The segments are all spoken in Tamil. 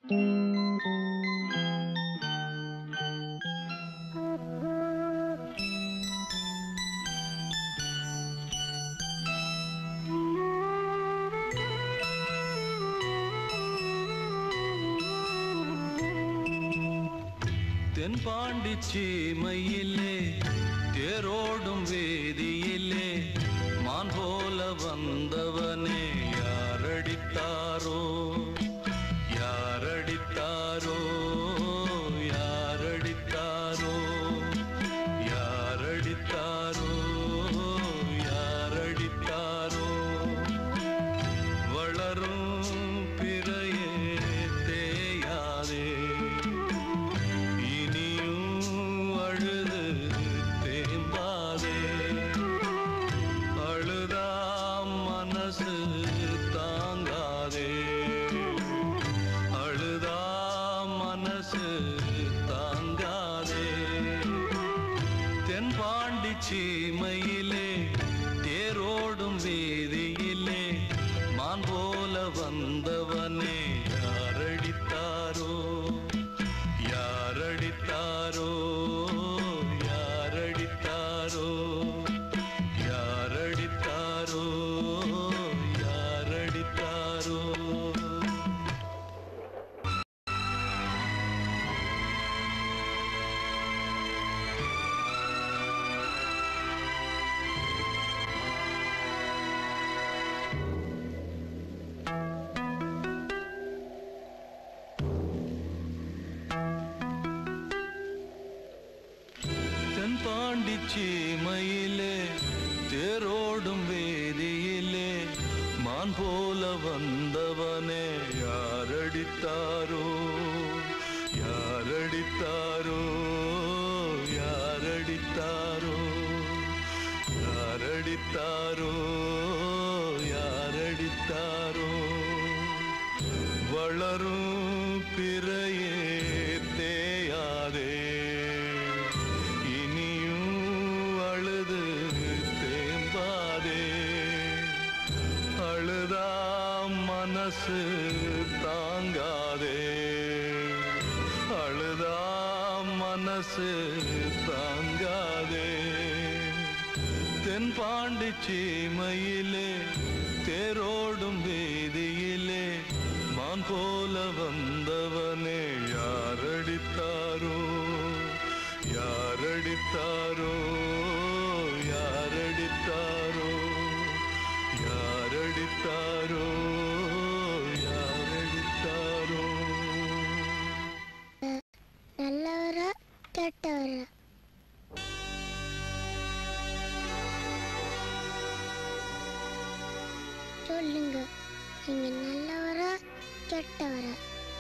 தென்பாண்டி சீமையிலே தேரோடும் வேதியிலே மான் போல வந்தவனே யாரடித்தாரோ யாரடித்தாரோ யாரடித்தாரோ யாரடித்தாரோ யாரடித்தாரோ வளரும் பிறையே தேயாதே இனியும் அழுது தேம்பாதே அழுதா மனசு தாங்காதே அழுதா மனசு தாங்காதே தென்பாண்டி சீமையிலே தேரோடும் வீதியிலே மான் போல வந்தவனே யாரடித்தாரோ யாரடித்தாரோ யாரடித்தாரோ யாரடித்தாரோ யாரடித்தாரோ தென்பாண்டி சீமையிலே தேரோடும் வேதியிலே மான் போல வந்தவனே யாரடித்தாரோ யாரடித்தாரோ யாரடித்தாரோ யாரடித்தாரோ யாரடித்தாரோ வளரும் பிறையே தேயாதே இனியும் அழுது தேம்பாதே அழுதா மனசு தாங்காதே அழுதா மனசு தாங்காதே தென்பாண்டி சீமையிலே தேரோடும் வீதியிலே மான் போல வந்தவனே யாரடித்தாரோ யாரடித்தாரோ யாரடித்தாரோ யாரடித்தாரோ யாரடித்தாரோ நல்லவரா கெட்டவரா சொல்லுங்க நீங்க நல்லவரா கெட்டவரா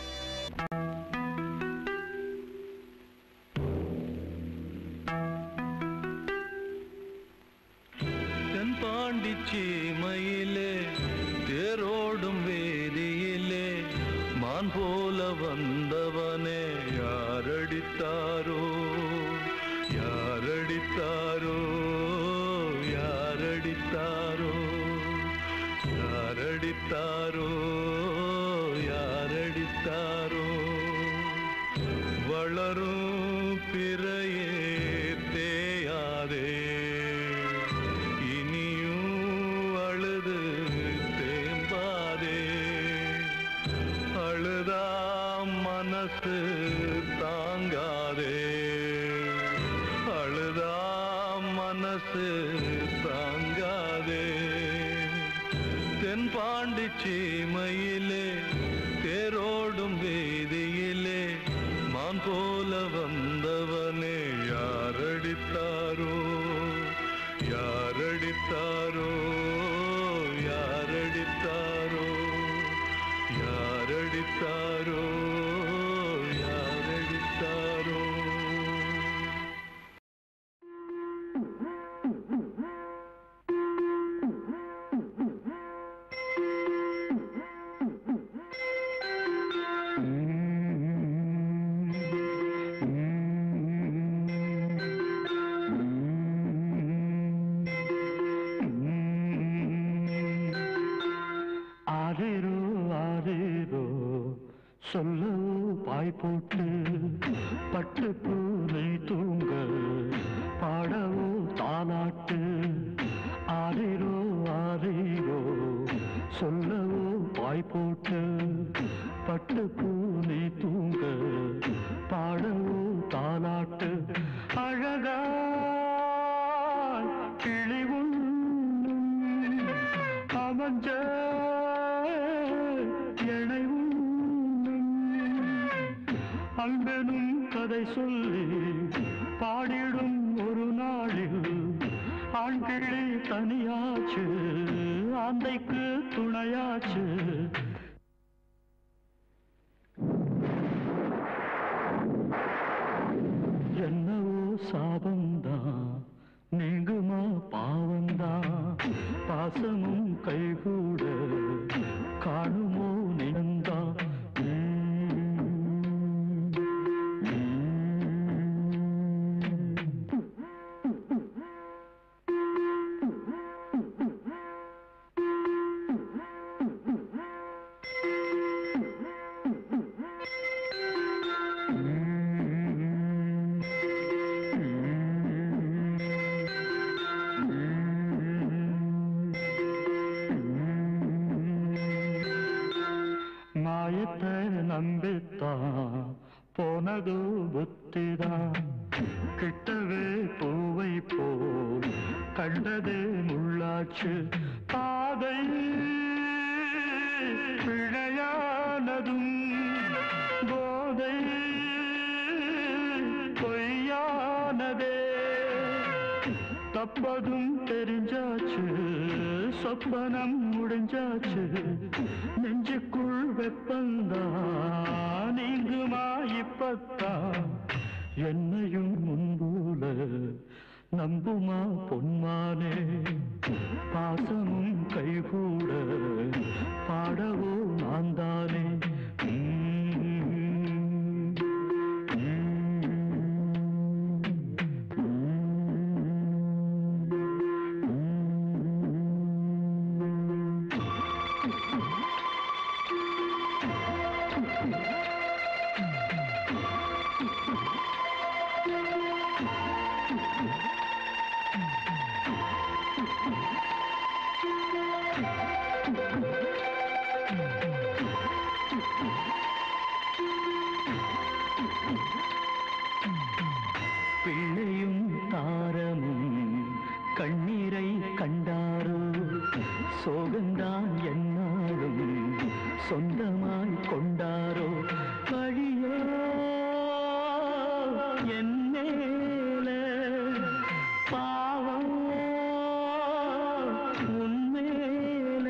தென்பாண்டி சீமையிலே தேரோடும் வேதியிலே மான் போல வந்தவனே யாரடித்தாரோ யாரடித்தாரோ யாரடித்தாரோ யாரடித்தாரோ யாரடித்தாரோ வளரும் பிறையே தேயாதே இனியும் அழுது தேம்பாதே அழுதா மனசு தாங்காதே அழுதா மனசு தாங்காதே தென்பாண்டி சீமையிலே தேரோடும் வீதியிலே மான் போல வந்தவனே யாரடித்தாரோ யாரடித்தாரோ யாரடித்தாரோ யாரடித்தாரோ யாரடித்தாரோ ஆரிரோ ஆரிரோ சொல்லவோ பாய் போட்டு பட்டு பூனை தூங்க பாடவோ தாலாட்டு ஆரிரோ ஆரிரோ சொல்லவோ பாய் போட்டு பட்டு பூனை தூங்க பாடவோ தாலாட்டு அழகா கிளி உண்ணும் அமஞ்ச எனை உண்ணும் அன்பெனும் கதை சொல்லி பாடிடும் ஒரு நாளில் ஆண் கிளி தனியாச்சு ஆந்தைக்கு துணையாச்சு என்னவோ சாபந்தான் நீங்குமா பாவந்தான் பாசமும் கைகூட காணுமோ நினந்தா மாயத்தை நம்பித்தான் போனதோ புத்திதான் கிட்டவே பூவை போல் கண்டதே முள்ளாச்சு பாதை பிழையானதும் போதை பொய்யானதே தப்பதும் தெரிஞ்சாச்சு சொப்பனம் முடிஞ்சாச்சு நெஞ்சுக்குள் வெப்பந்தா நீங்குமா இப்பத்தான் என்னையும் முன்போல நம்புமா பொன்மானே பாசமும் கைகூட பாடவோ நான் தானே பிள்ளையும் தாரமும் கண்ணீரை கண்டாரோ சோகந்தான் என்னாலும் சொந்தமாய் கொண்டாரோ வழியோ என் மேல பாவம் உன்மேல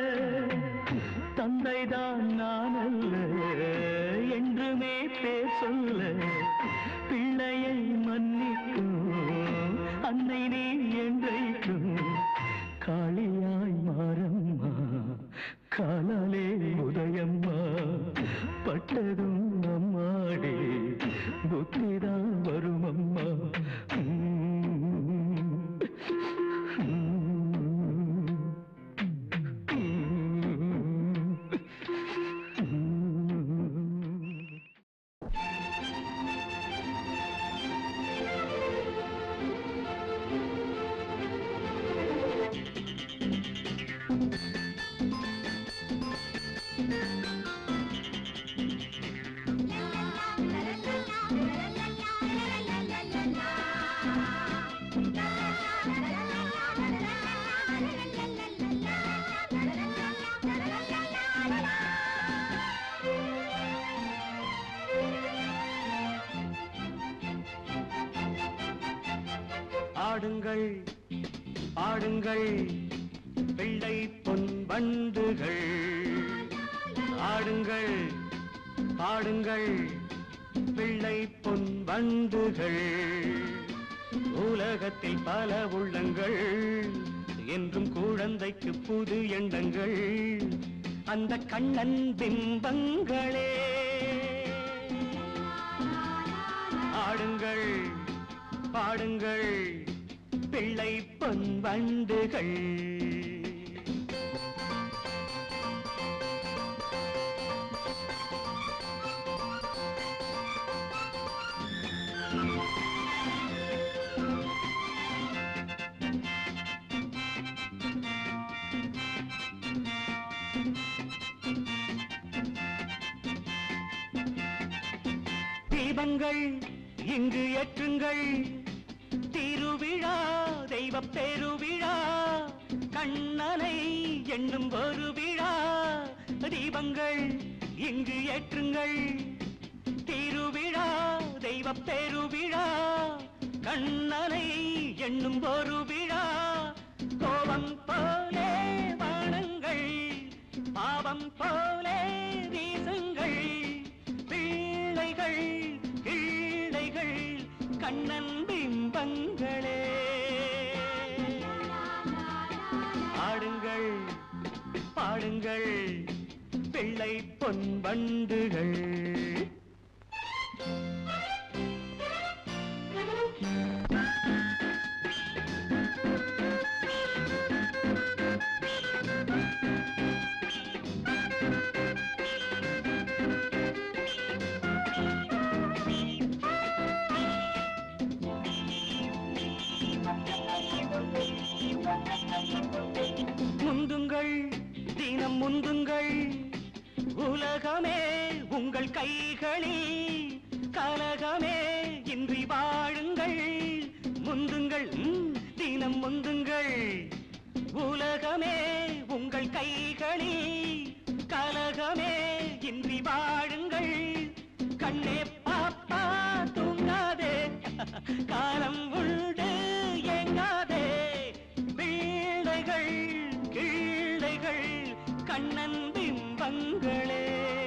தந்தைதான் நான் அல்ல என்றுமே பேர் சொல்ல பிள்ளையை மன்னிக்கும் அன்னை நீ என்றைக்கும் காளியாய் மாறம்மா காலாலே உதயம்மா பட்டதும் அம்மாடி புத்திதான் வரும் அம்மா ஆடுங்கள் ஆடுங்கள் வெள்ளை பொன் வண்டுகள் ஆடுங்கள் ஆடுங்கள் வெள்ளை பொன் வண்டுகள் உலகத்தில் பல உள்ளங்கள் என்றும் குழந்தைக்கு புது எண்ணங்கள் அந்த கண்ணன் பிம்பங்களே ஆடுங்கள் பாடுங்கள் பிள்ளை பொன் வண்டுகள் தீபங்கள் இங்கு ஏற்றுங்கள் திருவிழா தெய்வ பெருவிழா கண்ணனை என்னும் ஒரு விழா தீபங்கள் இங்கு ஏற்றுங்கள் திருவிழா தெய்வ பெருவிழா கண்ணனை என்னும் ஒரு விழா கோபம் போலே வானங்கள் பாவம் போலே வீசுங்கள் பிள்ளைகள் கிள்ளைகள் கண்ணன் பிம்பங்களே ஆடுங்கள் பாடுங்கள் பிள்ளை பொன் வண்டுகள் முந்துங்கள் தினம் முந்துங்கள் உலகமே உங்கள் கைகளில் கலகமே இன்றி வாழுங்கள் முந்துங்கள் ம், தினம் முந்துங்கள் உலகமே உங்கள் கைகளில் கலகமே இன்றி வாழுங்கள் கண்ணே பாப்பா தூங்காதே காலம் உண்டு ஏங்காதே பிள்ளைகள் கிள்ளைகள் கண்ணன் பிம்பங்களே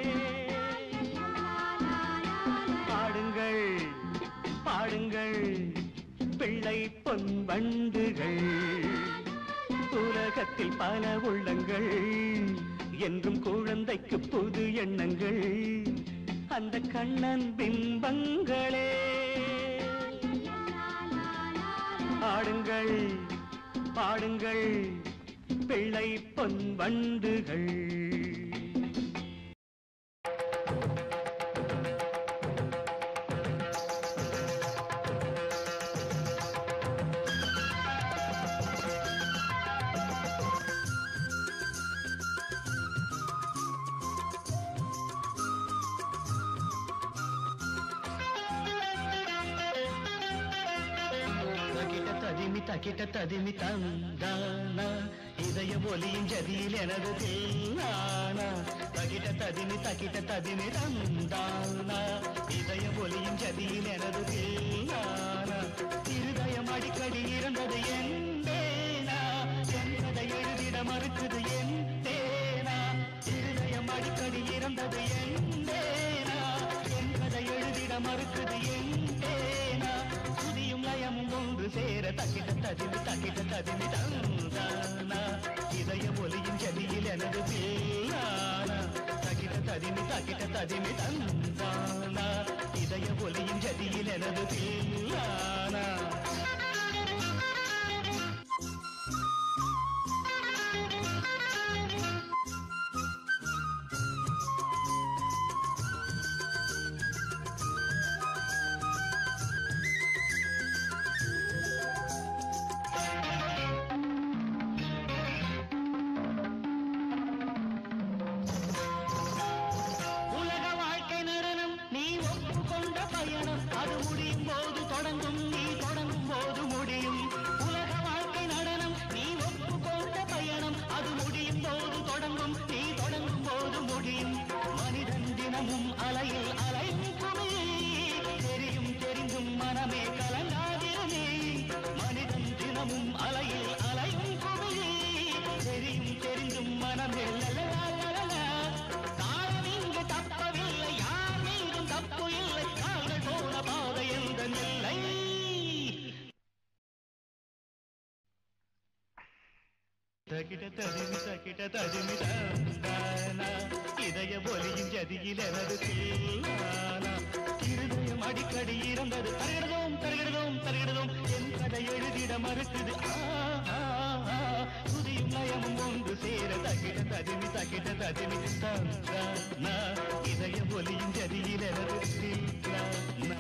பாடுங்கள் பாடுங்கள் பிள்ளை பொன் வண்டுகள் உலகத்தில் பல உள்ளங்கள் என்றும் குழந்தைக்கு புது எண்ணங்கள் அந்த கண்ணன் பிம்பங்களே ஆடுங்கள் பாடுங்கள் பிள்ளை பொன் வண்டுகள் தகிட்ட ததிமி தகிட்ட ததிமி தந்தானா இதய ஒலியின் ஜதியில் எனது தேனானா தகிட்ட ததிமி தகிட்ட ததிமி தந்தானா இதய ஒலியின் ஜதியில் எனது தேனானா இருதயம் அடிக்கடி இருந்தது என் தேனா என்பதை எழுதிட மறுக்குது என் தேனா இருதயம் அடிக்கடி இருந்தது என் தேனா என்பதை எழுதிட மறுக்குது என் தேனா சுதியும் லயமும் ஒன்று சேர தக்கிட்ட ததிமி தக்கிட்ட ததிமி தந்தானா இதய ஒலியின் ஜதியில் எனது பேயானா தக்கிட்ட ததிமி தக்கிட்ட ததிமி தந்தானா இதய ஒலியின் ஜதியில் எனது பேயானா உலக வாழ்க்கை நடனம் நீ ஒப்புக்கொண்ட பயணம் அது முடியும் போது தொடங்கும் நீ தொடங்கும் போது முடியும் உலக வாழ்க்கை நடனம் நீ ஒப்புக்கொண்ட பயணம் அது முடியும் போது தொடங்கும் நீ தொடங்கும் போது முடியும் மனிதன் தினமும் அலையில் அலையும் குமி தெரியும் தெரிந்தும் மனமே கலங்காதிருமே மனிதன் தினமும் அலையில் அலையும் குமி தெரியும் தெரிந்தும் மனமே லலலலலலா. காலம் இங்கு தப்பவில்லை யார் மீதும் தப்பு இல்லை கால்கள் போன பாதை எந்த இல்லை தகிட ததிமி தகிட ததிமி தந்தானா இதய ஒலியின் ஜதியில் எனது தேனானா இருதயம் அடிக்கடி இருந்தது தருகிறதோம் தருகிறதோம் தருகிறதோம் என் கதை எழுதிட மறுக்குது ஆ, ஆ, ஆ. சுதியும் லயமும் ஒன்று சேர தகிட ததிமி தகிட ததிமி தந்தானா இதய ஒலியின் ஜதியில் எனது தேனானா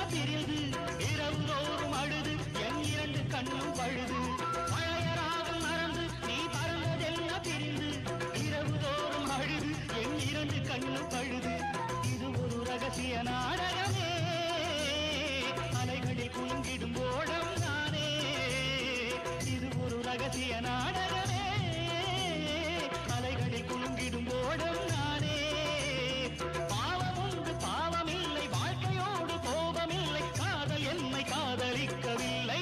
பிரிந்து இரவு தோறும் அழுது என் இரண்டு கண்ணும் பழுது பழைய ராகம் மறந்து நீ பறந்ததென்ன பிரிந்து இரவு தோறும் அழுது என் இரண்டு கண்ணும் பழுது இது ஒரு ரகசிய நாடகமே அலைகளில் குலுங்கிடும் ஓடம் நானே இது ஒரு ரகசிய நாடகமே அலைகளில் குலுங்கிடும் ஓடம் நானே பாவம் உண்டு பாவமில்லை வாழ்க்கையோடு கோபமில்லை காதல் என்னை காதலிக்கவில்லை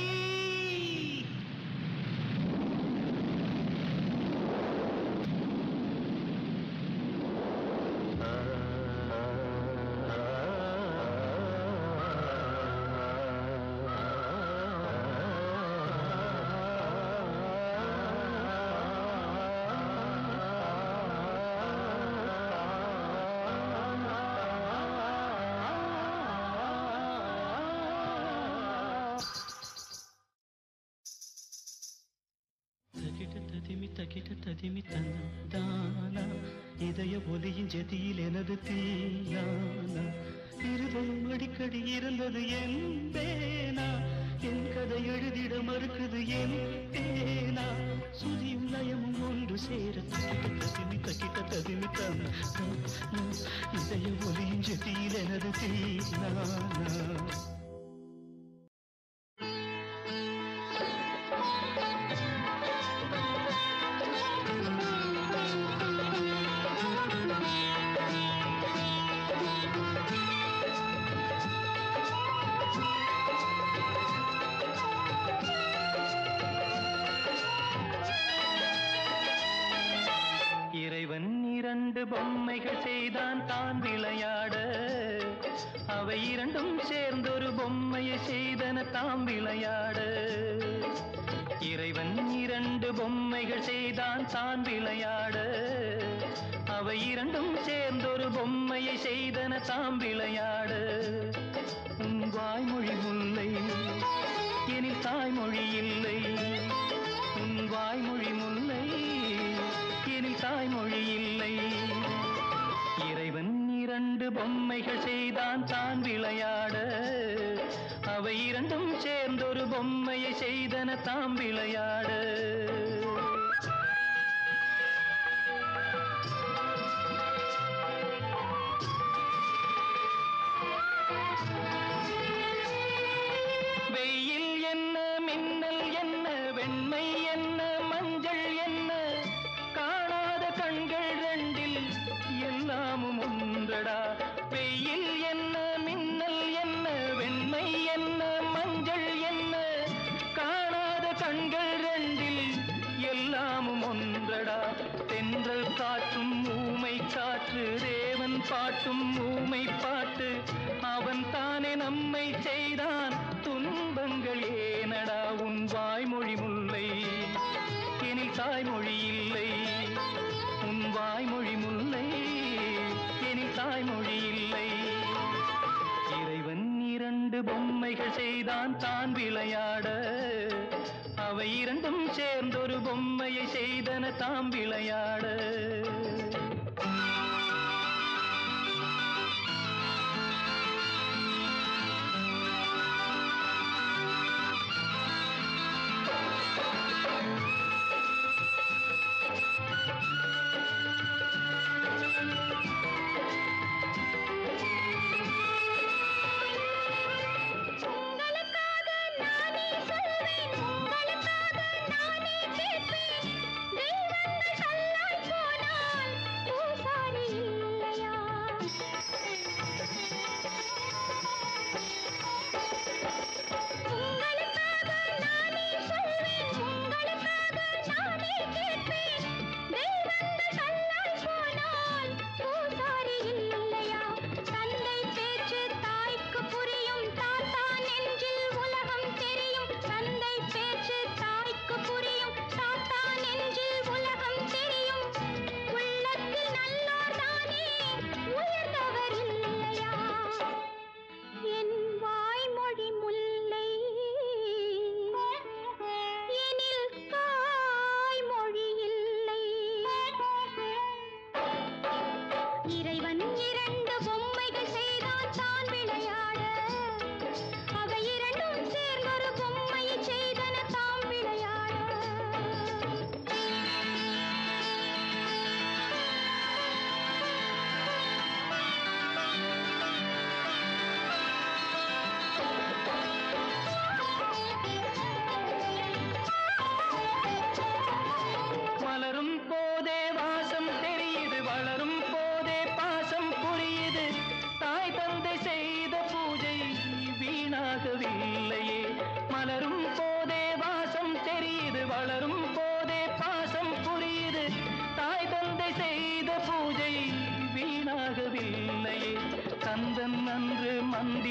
தகிட ததிமி தகிட ததிமி தந்தானா இதய ஒலியின் ஜதியில் எனது தீயானா இருதயம் அடிக்கடி இருந்தது என் பேனா என் கதை எழுதிட மறுக்குது என் பேனா சுதியும் லயமும் ஒன்று சேர தகிட ததிமி தகிட ததிமி தந்தானா இதய ஒலியின் ஜதியில் எனது தீயானா இறைவன் இரண்டு பொம்மைகள் செய்தான் தான் விளையாட அவை இரண்டும் சேர்ந்தொரு பொம்மையை செய்தன தாம் விளையாட இறைவன் இரண்டு பொம்மைகள் செய்தான் தான் விளையாட அவை இரண்டும் சேர்ந்தொரு பொம்மையை செய்தன தாம் விளையாட உன் வாய்மொழி முல்லை எனில் தாய்மொழி இல்லை உன் வாய்மொழி முல்லை எனில் தாய்மொழி இல்லை இறைவன் இரண்டு பொம்மைகள் செய்தான் தான் விளையாட அவை இரண்டும் சேர்ந்தொரு பொம்மையை செய்தன தாம் விளையாட வெயில் என்ன மின்னல் என்ன வெண்மை என்ன மஞ்சள் என்ன காணாத கண்கள் ரெண்டில் எல்லாமும் ஒன்றடா வெயில் என்ன மின்னல் என்ன வெண்மை என்ன மஞ்சள் என்ன காணாத கண்கள் ரெண்டில் எல்லாமும் ஒன்றடா தென்றல் காற்றும் ஊமை காற்று தேவன் பாட்டும் ஊமை பாட்டு அவன் தானே நம்மை செய்தான் துன்பங்கள் ஏனடா உன் வாய்மொழி முல்லை எனில் தாய்மொழி இல்லை உன் வாய்மொழி முல்லை எனில் தாய்மொழி இல்லை இறைவன் இரண்டு பொம்மைகள் செய்தான் தான் விளையாட அவை இரண்டும் சேர்ந்தொரு பொம்மையை செய்தன தாம் விளையாட உங்களுக்காக நானே சொல்வேன் உங்களுக்காக நானே கேட்பேன் தெய்வங்கள் சொல்லாய் போனால்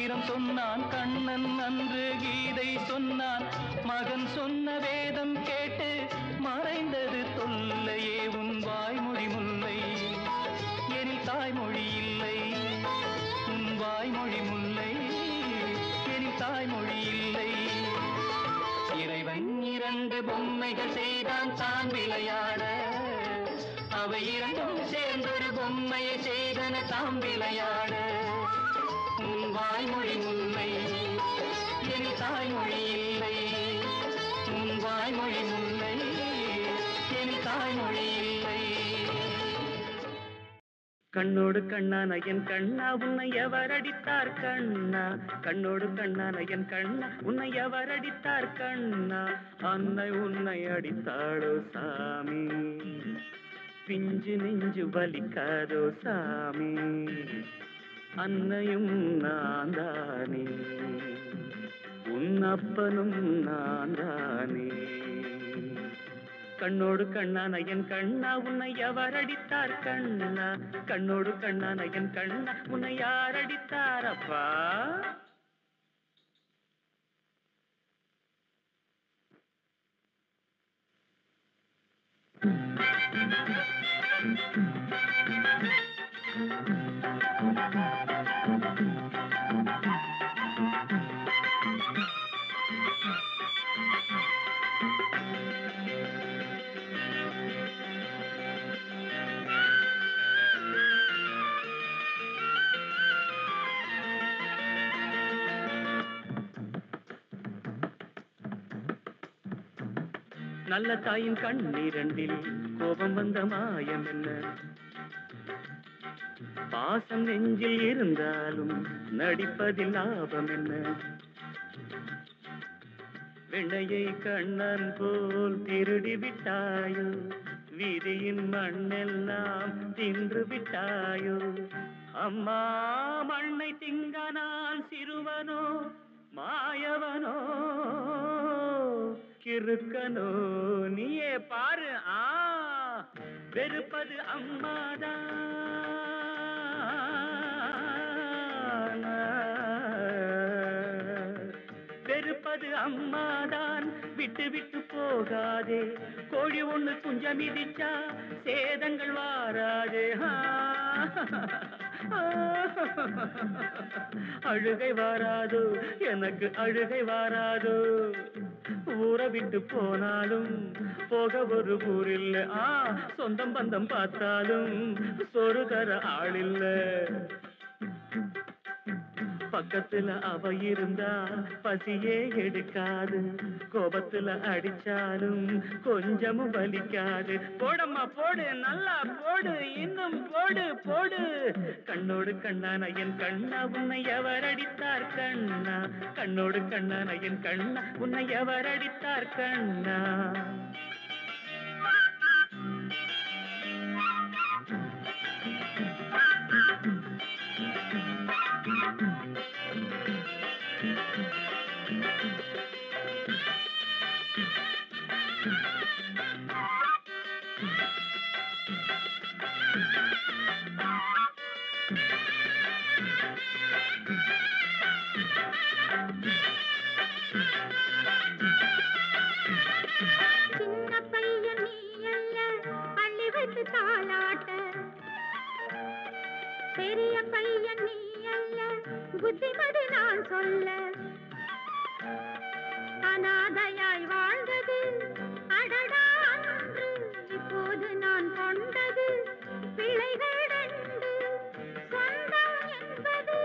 ஆயிரம் சொன்னான் கண்ணன் அன்று கீதை சொன்னான் மகன் சொன்ன வேதம் கேட்டு மறைந்தது தொல்லையே உன் வாய்மொழி முல்லை எனில் தாய்மொழி இல்லை உன் வாய்மொழி முல்லை எனில் தாய்மொழி இல்லை இறைவன் இரண்டு பொம்மைகள் செய்தான் தான் விளையாட அவை இரண்டும் சேர்ந்தொரு பொம்மையை செய்தன தாம் விளையாட உன் வாய்மொழி முல்லை என் தாய்மொழி இல்லை உன் வாய்மொழி முல்லை என் தாய்மொழி இல்லை கண்ணோடு கண்ணான என் கண்ணா உன்னை எவர் அடித்தார் கண்ணா கண்ணோடு கண்ணான என் கண்ணா உன்னை எவர் அடித்தார் கண்ணா அன்னை உன்னை அடித்தாளோ சாமி பிஞ்சு நெஞ்சு வலிக்காதோ சாமி அன்னையும் நான் தானே உன் அப்பனும் நான் தானே கண்ணோடு கண்ணான என் கண்ணா உன்னை எவர் அடித்தார் கண்ணா கண்ணோடு கண்ணான என் கண்ணா உன்னை யார் அடித்தார் அப்பா நல்ல தாயின் கண்ணீரண்டில் கோபம் வந்த மாயம் என்ன பாசம் நெஞ்சில் இருந்தாலும் நடிப்பதில் லாபம் என்ன வெண்ணையை கண்ணன் போல் திருடி விட்டாயோ வீதியின் மண்ணெல்லாம் தின்று விட்டாயோ அம்மா மண்ணை திங்க நான் சிறுவனோ மாயவனோ கிறுக்கனோ நீயே பாரு ஆ வெறுப்பது அம்மாதான் வெறுப்பது அம்மாதான் விட்டு விட்டு போகாதே கோழி ஒண்ணு குஞ்சம் மிதிச்சா சேதங்கள் வாராதே ஆ. அழுகை வாராதோ எனக்கு அழுகை வாராதோ ஊரை விட்டு போனாலும் போக ஒரு ஊரில்ல ஆ சொந்தம் பந்தம் பார்த்தாலும் சொரு தர ஆளில்ல பக்கத்துல அவ இருந்தா பசியே எடுக்காது கோபத்துல அடிச்சாலும் கொஞ்சமும் வலிக்காது போடம்மா போடு நல்லா போடு இன்னும் போடு போடு கண்ணோடு கண்ணான என் கண்ணா உன்னை எவர் அடித்தார் கண்ணா கண்ணோடு கண்ணான என் கண்ணா உன்னை எவர் அடித்தார் கண்ணா சின்ன பையன் நீ அல்ல அள்ளி வைத்து தாளாட்ட பெரிய பையன் நீ அல்ல புத்திமதி நான் சொல்ல அனாதையாய் வாழ்ந்தது அடடா அன்று இப்போது நான் கொண்டது பிள்ளைகள் ரெண்டு சொந்தம் என்பது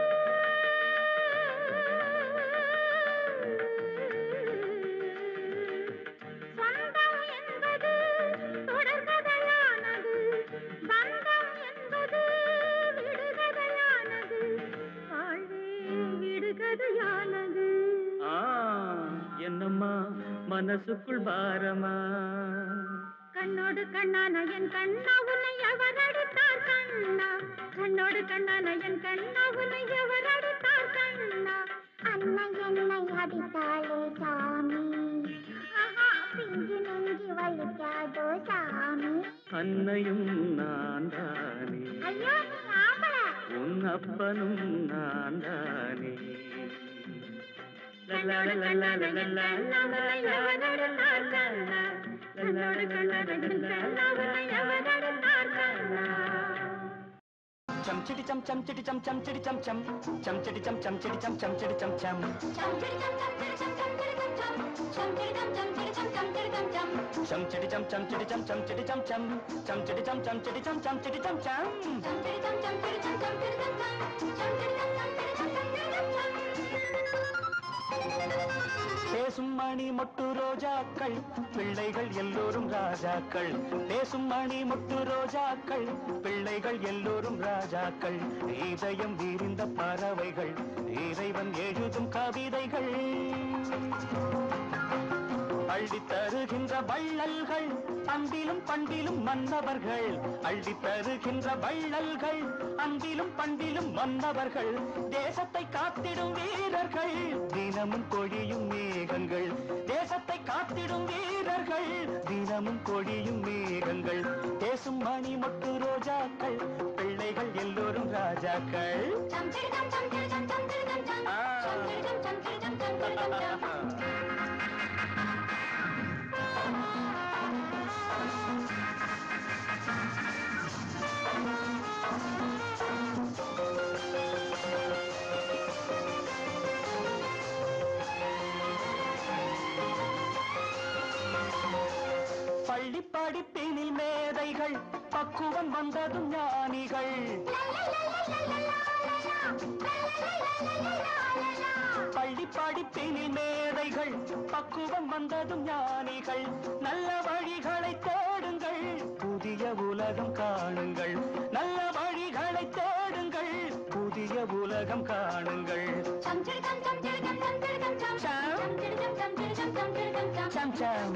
சொந்தம் என்பது தொடர்கதையானது பந்தம் என்பது விடுகதையானது வாழ்வே விடுகதையானது ஆ என்னம்மா மனசுக்குள் பாரமா கண்ணோடு கண்ணான என் கண்ணா உன்னை எவர் அடித்தார் கண்ணா கண்ணோடு கண்ணான என் கண்ணா உன்னை எவர் அடித்தார் கண்ணா அன்னை என்னை அடித்தாளே சாமி ஆஹா பிஞ்சு நெஞ்சு வலிக்காதோ சாமி அன்னையும் நான் தானே ஐயோ நீ ஆம்பளை உன் அப்பனும் நான் தானே கண்ணோடு கண்ணாடு நாமலை அவனோடு பார்க்கலா கண்ணோடு கண்ணாடு நாமலை அவனோடு பார்க்கலா chum chitty chum chum chitty chum chum chitty chum chum chum chitty chum chum chitty chum chum chitty chum chum chum chitty chum chum chitty chum chum chitty chum chum chum chitty chum chum chitty chum chum chitty chum chum பேசும் மணி மொட்டு ரோஜாக்கள் பிள்ளைகள் எல்லோரும் ராஜாக்கள் பேசும் மணி மொட்டு ரோஜாக்கள் பிள்ளைகள் எல்லோரும் ராஜாக்கள் இதயம் விரிந்த பறவைகள் இறைவன் எழுதும் கவிதைகள் அள்ளி தருகின்ற வள்ளல்கள் அன்பிலும் பண்பிலும் மன்னவர்கள் அள்ளி தருகின்ற வள்ளல்கள் அன்பிலும் பண்பிலும் மன்னவர்கள் தேசத்தை காத்திடும் வீரர்கள் தினமும் கொழியும் மேகங்கள் தேசத்தை காத்திடும் வீரர்கள் தினமும் கொழியும் மேகங்கள் பேசும் மணி மொட்டு ரோஜாக்கள் பிள்ளைகள் எல்லோரும் ராஜாக்கள் பள்ளி படிப்பினில் மேதைகள் பக்குவம் வந்ததும் ஞானிகள் பள்ளி படிப்பினில் மேதைகள் பக்குவம் வந்ததும் ஞானிகள் நல்ல வழிகளை தேடுங்கள் புதிய உலகம் காணுங்கள் நல்ல வழிகளை தேடுங்கள் புதிய உலகம் காணுங்கள் சம் சம்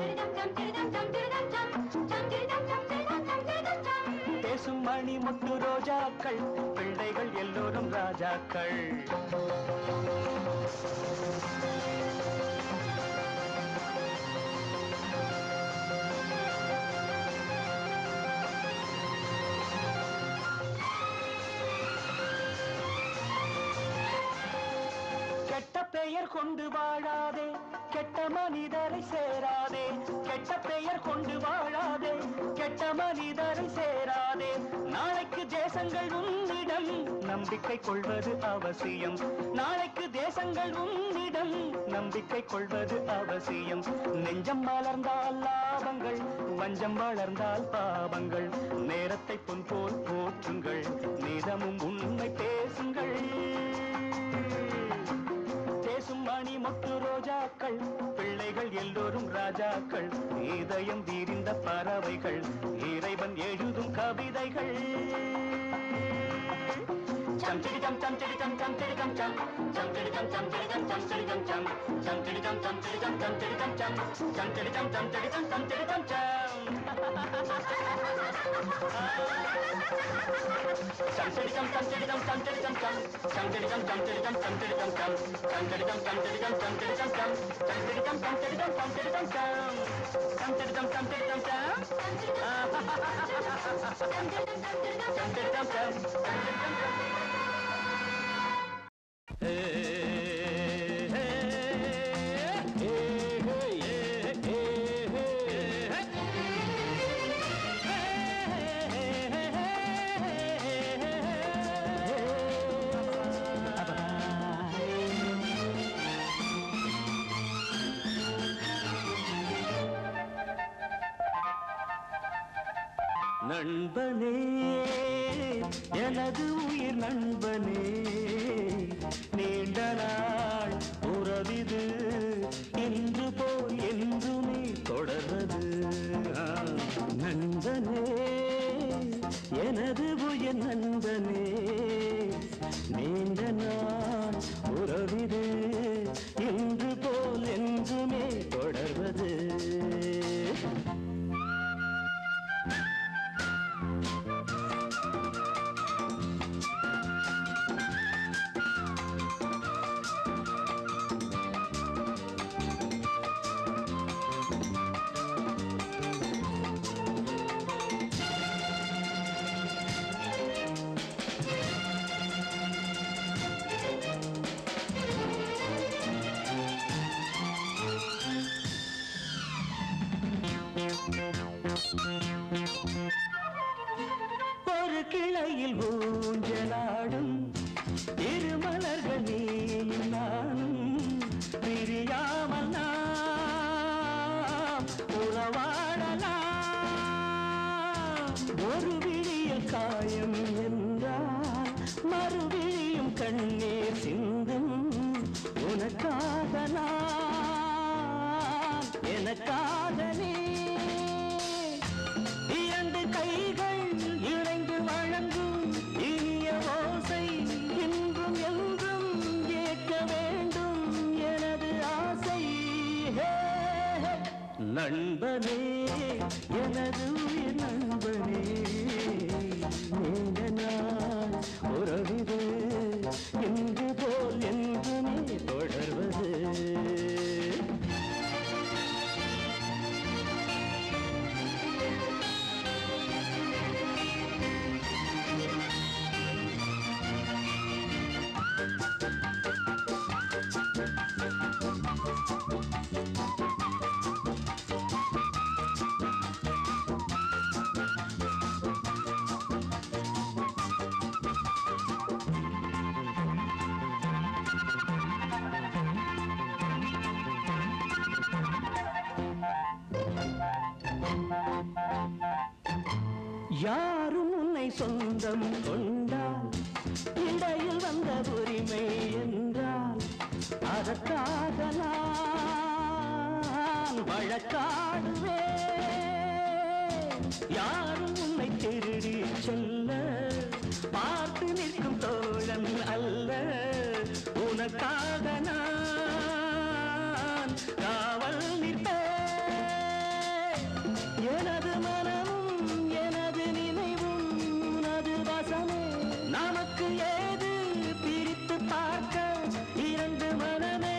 பேசும் மணி முட்டு ரோஜாக்கள் பிள்ளைகள் எல்லோரும் ராஜாக்கள் கெட்ட பெயர் கொண்டு வாழாதே கெட்ட மனிதரை சேராதே கெட்ட பெயர் கொண்டு வாழாதே கெட்ட மனிதரை சேராதே நாளைக்கு தேசங்கள் உன்னிடம் நம்பிக்கை கொள்வது அவசியம் நாளைக்கு தேசங்கள் உன்னிடம் நம்பிக்கை கொள்வது அவசியம் நெஞ்சம் மலர்ந்தால் லாபங்கள் வஞ்சம் வளர்ந்தால் பாவங்கள் நேரத்தை பொன் போல் போற்றுங்கள் நிதமும் உண்மை பேசுங்கள் பேசும் மணி மொட்டு ரோஜாக்கள் பிள்ளைகள் எல்லோரும் ராஜாக்கள் இதயம் விரிந்த பறவைகள் இறைவன் எழுதும் கவிதைகள் சம் சிடி சம் சம் சிடி சம் சம் சிடி சம் சம் சம் சிடி சம் சம் சிடி சம் சம் சிடி சம் சம் சம் சிடி சம் சம் சிடி சம் சம் சிடி சம் சம் சம் சிடி சம் சம் சிடி சம் சம் சிடி சம் சம் சம் சிடி சம் சம் சிடி சம் சம் சிடி சம் சம் சம் சிடி சம் சம் சிடி சம் சம் சிடி சம் சம் சம் சிடி சம் சம் சிடி சம் சம் சிடி சம் சம் சம் சிடி சம் சம் சிடி சம் சம் சிடி சம் சம் சம் சிடி சம் சம் சிடி சம் சம் சம் சிடி சம் சம் சம் சிடி சம் சம் நண்பனே எனது உயிர் நண்பனே நீண்ட நாள் உறவிது இன்று போல் என்றுமே தொடர்வது ஆ, நண்பனே எனது உயிர் நண்பனே நீண்ட நாள் உறவிது இன்று போல் என்றுமே தொடர்வது எனக்காக நீ இரண்டு கைகள் இணைந்து வழங்கும் இனிய ஓசை இன்றும் என்றும் கேட்க வேண்டும் எனது ஆசை ஹே, ஹே. நண்பனே எனது உயிர் நண்பனே நீண்ட நாள் உறவிது இன்று போல் என்றுமே தொடர்வது யாரும் உன்னை சொந்தம் கொண்டால் இடையில் வந்த உரிமை என்றால் அதற்காக நான் வழக்காடுவேன் யாரும் உன்னை திருடி செல்ல பார்த்து நிற்கும் தோழன் அல்ல உனக்காக நான் காவல் நிற்பேன் எனது மனமும் எனது நினைவும் உனது வசமே நமக்கு ஏது பிரித்து பார்க்க இரண்டு மனமே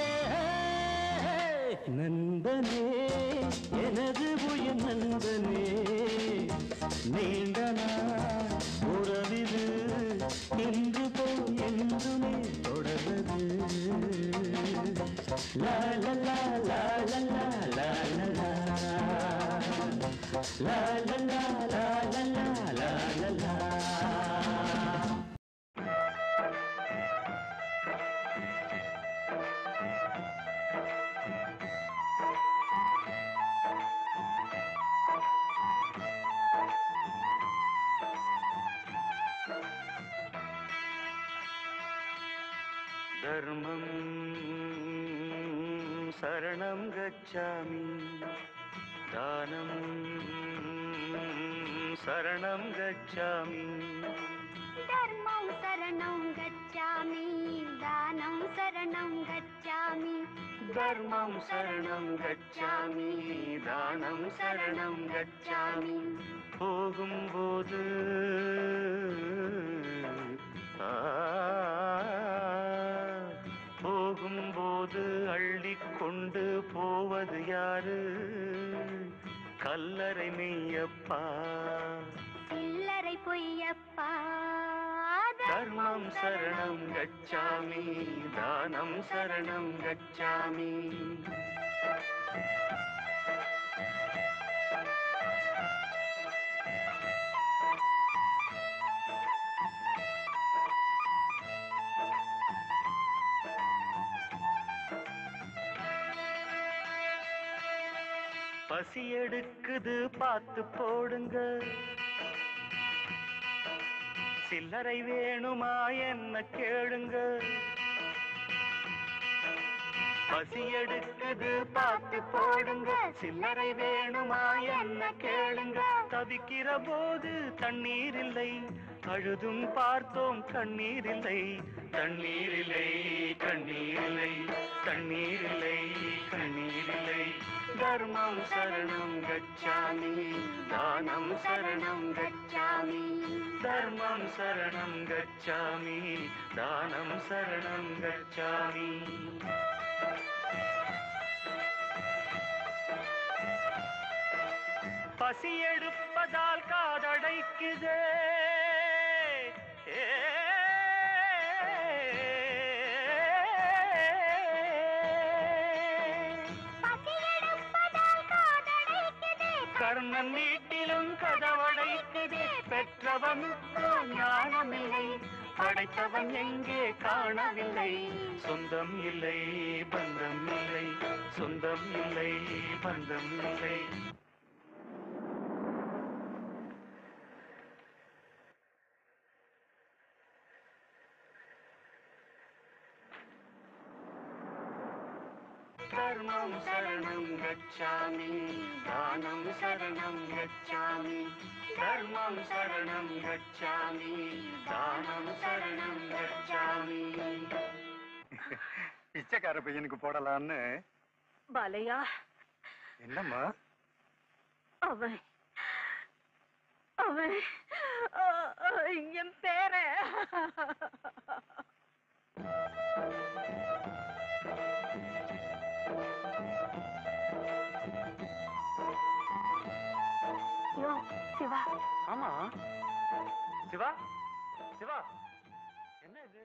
நண்பனே எனது உயிர் நண்பனே நீண்ட நாள் உறவிது இன்று போய் என்றுமே தொடர்வது லா லா லா லா லா லா லா லா லா லா லா லா லா லா லா லா லா தர்மம் சரணம் கச்சாமி தானம் சரணம் கச்சாமி தர்மம் சரணம் கச்சாமி தானம் சரணம் கச்சாமி தர்மம் சரணம் கச்சாமி தானம் சரணம் கச்சாமி போகும்போது ஆ, போகும்போது அள்ளிக்கொண்டு போவது யாரு கல்லறை மெய்யப்பா சில்லறை பொய்யப்பா தர்மம் சரணம் கச்சாமி தானம் சரணம் கச்சாமி பசி எடுக்குது பார்த்து போடுங்க சில்லறை வேணுமா என்ன கேளுங்க பசி எடுக்குது பார்த்து போடுங்க சில்லறை வேணுமா என்ன கேளுங்க தவிக்கிற போது தண்ணீர் இல்லை அழுதும் பார்த்தோம் கண்ணீர் இல்லை தண்ணீர் இல்லை கண்ணீர் இல்லை தண்ணீர் இல்லை கண்ணீர் இல்லை தர்மம் சரணம் கச்சாமி தானம் சரணம் கச்சாமி தர்மம் சரணம் கச்சாமி தானம் சரணம் கச்சாமி பசி எடுப்பதால் காதடைக்குதே ஏ. கர்ணன் வீட்டிலும் கதவடைக்குதே பெற்றவனுக்கோ ஞானமில்லை படைத்தவன் எங்கே காணவில்லை சொந்தம் இல்லை பந்தம் இல்லை சொந்தம் இல்லை பந்தம் இல்லை धर्मं शरणं गच्छामि दानं शरणं गच्छामि धर्मं शरणं गच्छामि दानं शरणं गच्छामि பிச்சைக்கார பையனுக்கு போடலான்னு பாலையா என்னம்மா அவன் அவன் ஆ, ஆ, என் பேர யோ சிவா ஆமா சிவா சிவா என்ன இது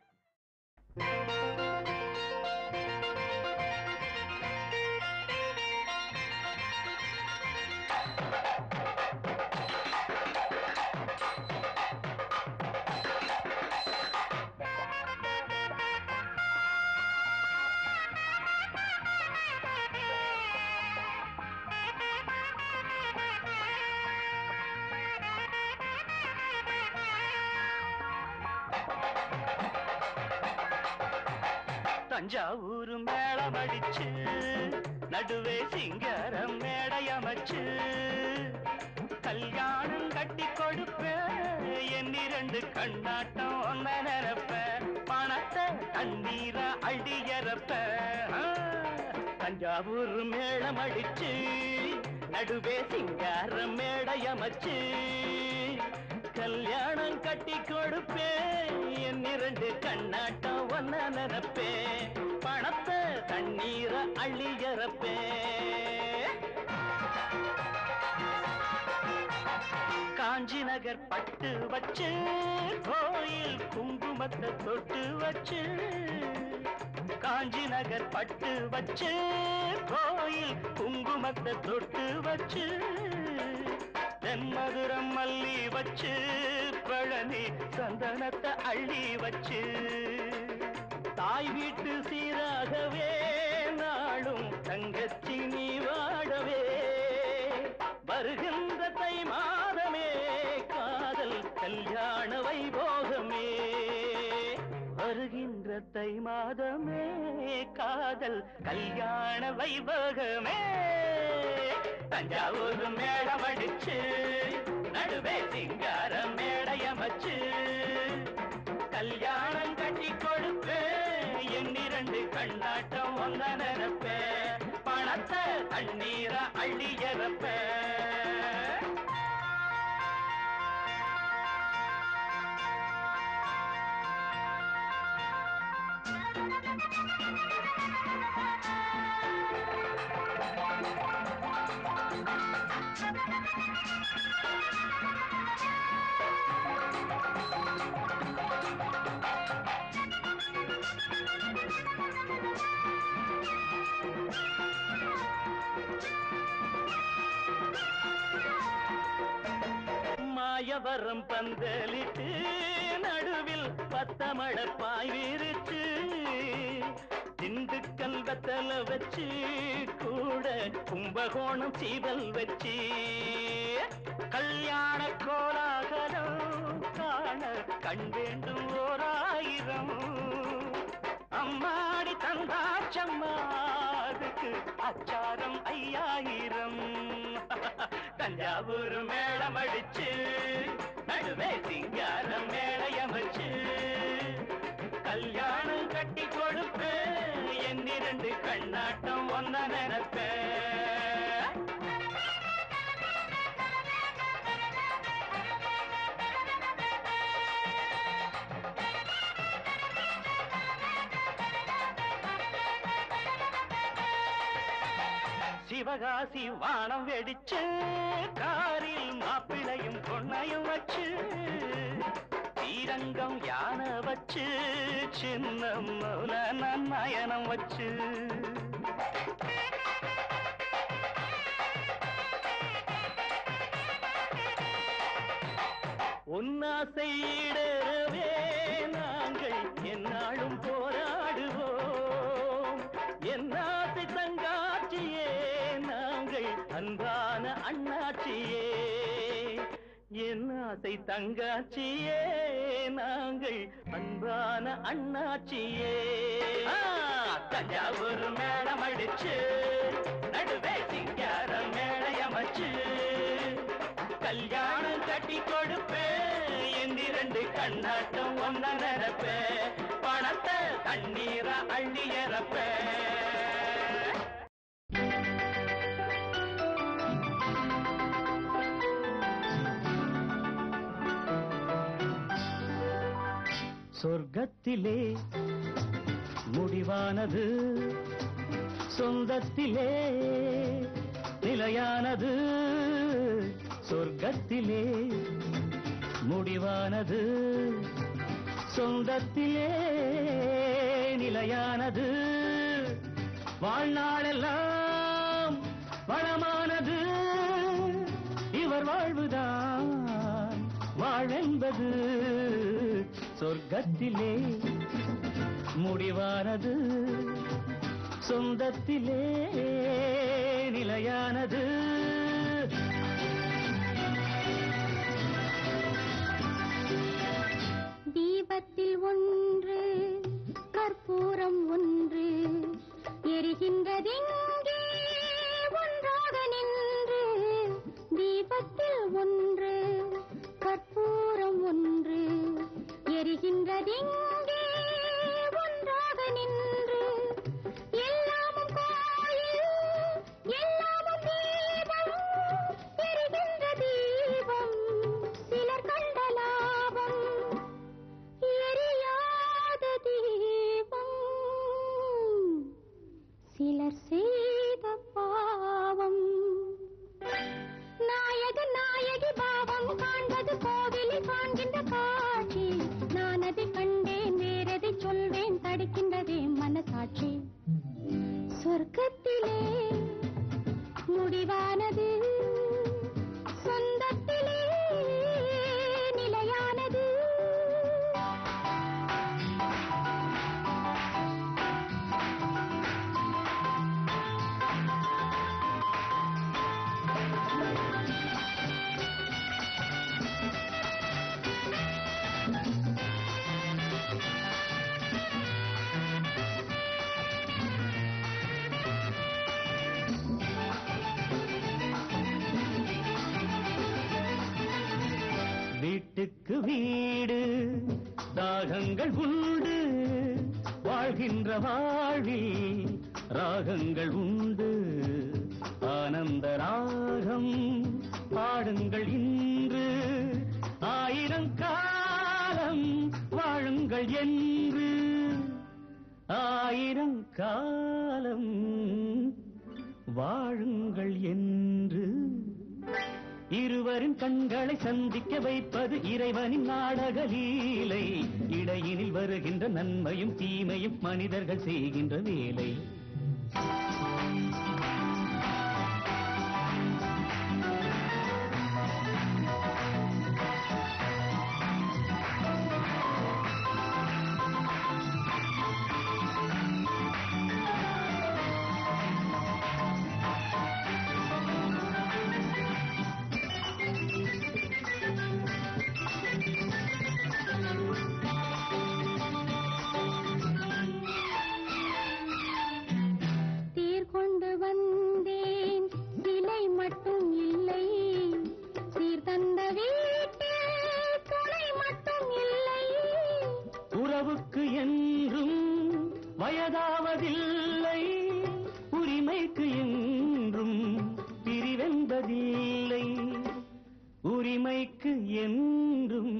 தஞ்சாவூர் மேளம் அடிச்சு நடுவே சிங்காரம் மேடையமைச்சு கல்யாணம் கட்டி கொடுப்பேன் என் இரண்டு கண்ணாட்டம் ஒன்ன நிரப்ப பணத்தை தண்ணீரா அடியறப்ப தஞ்சாவூர் மேளம் அடிச்சு நடுவே சிங்காரம் மேடையமைச்சு கல்யாணம் கட்டி கொடுப்பேன் என் இரண்டு கண்ணாட்டம் ஒன்ன நினைப்பேன் பணத்தை தண்ணீரை அள்ளியறப்பேன் காஞ்சி நகர் பட்டு வச்சு கோயில் குங்குமத்தை தொட்டு வச்சு காஞ்சி நகர் பட்டு வச்சு கோயில் குங்குமத்தை தொட்டு வச்சு தென்மதுரம் மல்லி வச்சு பழனி சந்தனத்தை அள்ளி வச்சு தாய் வீட்டு சீராகவே நாளும் தங்கச்சி நீ வாழவே வருகின்ற தை மாதமே காதல் கல்யாண வைபோகமே வருகின்ற தை மாதமே காதல் கல்யாண வைபோகமே தஞ்சாவூர் மேளம் அடிச்சு நடுவே சிங்கார மேடையமைச்சு கல்யாணம் கட்டி கொடுப்பேன் என் இரண்டு கண்ணாட்டம் ஒங்க நினைப்பேன் பணத்தை தண்ணீரை அள்ளியறப்பேன் மாயவரம் பந்தலிட்டு நடுவில் பத்தமழ பாய் விரிச்சு திண்டுக்கல் வெத்தல வச்சு கூட கும்பகோணம் சீவல் வச்சு கல்யாண கோலாகலம் காண கண் வேண்டும் ஓராயிரம் அம்மாடி தந்தாச்சம்மா அதுக்கு அச்சாரம் ஐயாயிரம் தஞ்சாவூர் மேளம் அடிச்சு நடுவே சிங்காரம் மேளையமைச்சு கல்யாணம் கட்டி கொடுப்பு என் இரண்டு கண்ணாட்டம் ஒன்ன நினைப்பேன் சிவகாசி வானம் வெடிச்சு காரில் மாப்பிளையும் பொண்ணையும் வச்சு ஸ்ரீரங்கம் யானை வச்சு சின்ன மௌன நயனம் வச்சு உன்னாசையிடவே நாங்கள் என்னாலும் போராடுவோம் என்னாசை தங்காட்சியே நாங்கள் அன்பான அண்ணாச்சியே என்னாசை தங்காட்சியே நாங்கள் அன்பான அண்ணாச்சியே ஆ, தஞ்சாவூர் மேடம் அடிச்சு நடுவே சிங்கார மேளையமச்சு கல்யாணம் கட்டி கொடுப்பேன் எந்திரண்டு கண்ணாட்டம் ஒன்ன நிரப்பேன் பணத்தை தண்ணீரா அள்ளி இறப்பேன் சொர்க்கத்திலே முடிவானது சொந்தத்திலே நிலையானது சொர்க்கத்திலே முடிவானது சொந்தத்திலே நிலையானது வாழ்நாளெல்லாம் வளமானது இவர் வாழ்வுதான் வாழ்வென்பது சொர்க்கத்திலே முடிவானது சொந்தத்திலே நிலையானது தீபத்தில் ஒன்று கற்பூரம் ஒன்று எரிகின்றதெங்கே ஒன்றாக நின்று தீபத்தில் ஒன்று கற்பூரம் ஒன்று எரிகின்றதெங்கே ஒன்றாக நின்று எல்லாமும் கோயில் எல்லாமும் தீபம் எரிகின்ற தீபம் சிலர் கண்ட லாபம் எரியாத தீபம் சிலர் செய்த பாவம் நாயக நாயகி பாவம் காண்பது கோவிலில் காண்கின்ற காட்சி நான் அதை கண்டேன் வேறதை சொல்வேன் தடுக்கின்றதே மனசாட்சி சொர்க்கத்திலே முடிவானது சொந்தத்திலே நிலையானது வீட்டுக்கு வீடு தாகங்கள் உண்டு வாழ்கின்ற வாழ்வில் ராகங்கள் உண்டு ஆனந்த ராகம் பாடுங்கள் இன்று ஆயிரம் காலம் வாழுங்கள் என்று ஆயிரம் காலம் வாழுங்கள் என்று இருவரின் கண்களை சந்திக்க வைப்பது இறைவனின் நாடக லீலை இடையினில் வருகின்ற நன்மையும் தீமையும் மனிதர்கள் செய்கின்ற வேலை தேர் கொண்டு வந்தேன் சிலை மட்டும் இல்லை சீர் தந்த வீட்டில் துணை மட்டும் இல்லை உறவுக்கு என்றும் வயதாவதில்லை உரிமைக்கு என்றும் பிரிவென்பதில்லை உரிமைக்கு என்றும்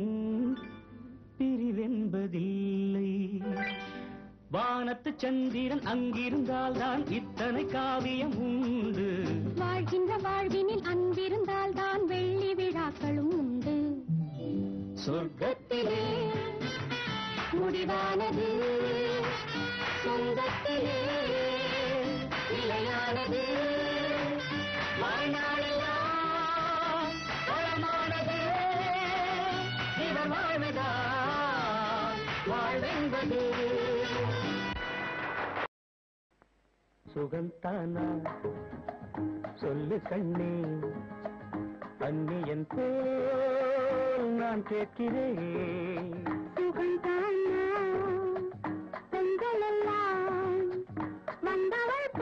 பிரிவென்பதில்லை வானத்து சந்திரன் அங்கிருந்தால் தான் இத்தனை காவியம் உண்டு வாழ்கின்ற வாழ்வினில் அன்பிருந்தால் தான் வெள்ளி விழாக்களும் உண்டு சொர்க்கத்திலே முடிவானது சொந்தத்திலே நிலையானது வாழ்நாளெல்லாம் வளமானது இவர் வாழ்வதால் வாழ்வென்பது சுகந்தானா சொல்லு கண்ணே அந்நியன் போல் நான் கேட்கிறேன் சுகந்தானா பெண்களெல்லாம் வந்தவள்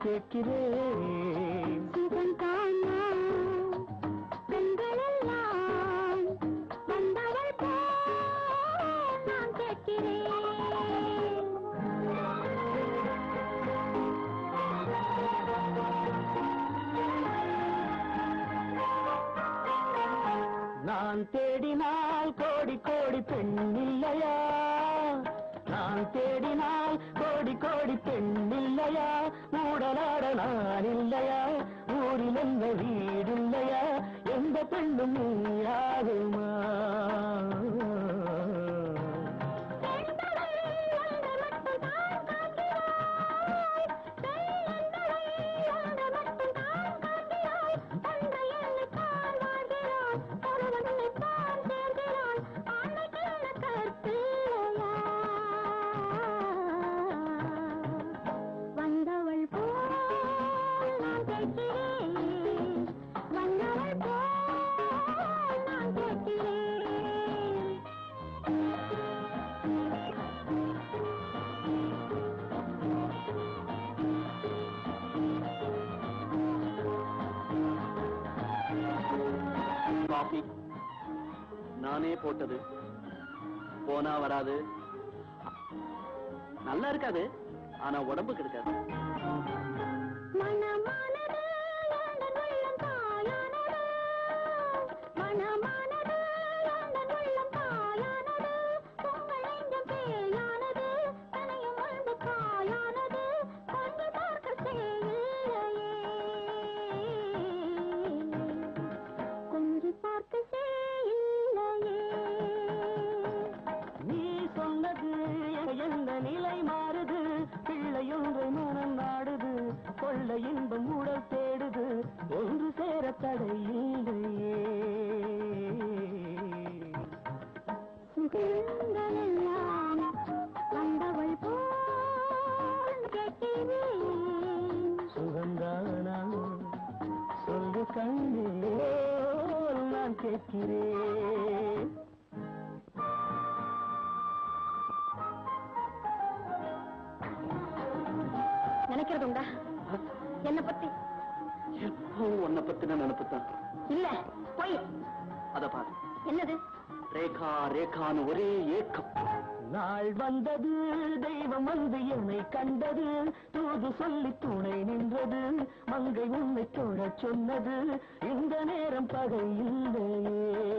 கேட்கிறேன் சிவன்தானா பெண்களெல்லாம் வந்தவள் போல் நான் கேட்கிறேன் நான் தேடினால் கோடி கோடி பெண் இல்லையா நான் தேடினால் கோடி கோடி பெண் இல்லையா மூடலாட நான் இல்லையா ஊரில் எந்த வீடு இல்லையா எந்த பெண்ணும் நீயாகுமா வந்தவள் போல் நான் கேட்கிறேன் வந்தவள் போல் நான் கேட்கிறேன் காஃபி நானே போட்டது போனா வராது நல்லா இருக்காது ஆனா உடம்பு கெடுக்காது மனமானது லண்டன் வெள்ளம் தாயானது மனமானது லண்டன் வெள்ளம் தாயானது உங்கள் நெஞ்சம் பேயானது தனையும் வந்து காயானது கண்டு பார்க்க செய்யில்லையே கொஞ்சி பார்க்க செய்யில்லையே நீ சொன்னது எந்த நிலை மாறுது பிள்ளையொன்றை மனம் நாடுது கொள்ள இன்பம் உடல் தேடுது ஒன்று சேர தடை இல்லையே சுகங்களெல்லாம் வந்தவள் போல் கேட்கிறேன் சுகந்தானா சொல்லு கண்ணே நான் கேட்கிறேன் நினைக்கிறது உண்டா என்ன பத்தி எப்போ உன்னை பத்தின நினைப்புத்தான் இல்ல போய் அத பாரு என்னது ரேகா ரேகான்னு ஒரே ஏக்கம் நாள் வந்தது தெய்வம் வந்து என்னை கண்டது தூது சொல்லி துணை நின்றது மங்கை உன்னை தொட சொன்னது இந்த நேரம் பகை இல்லையே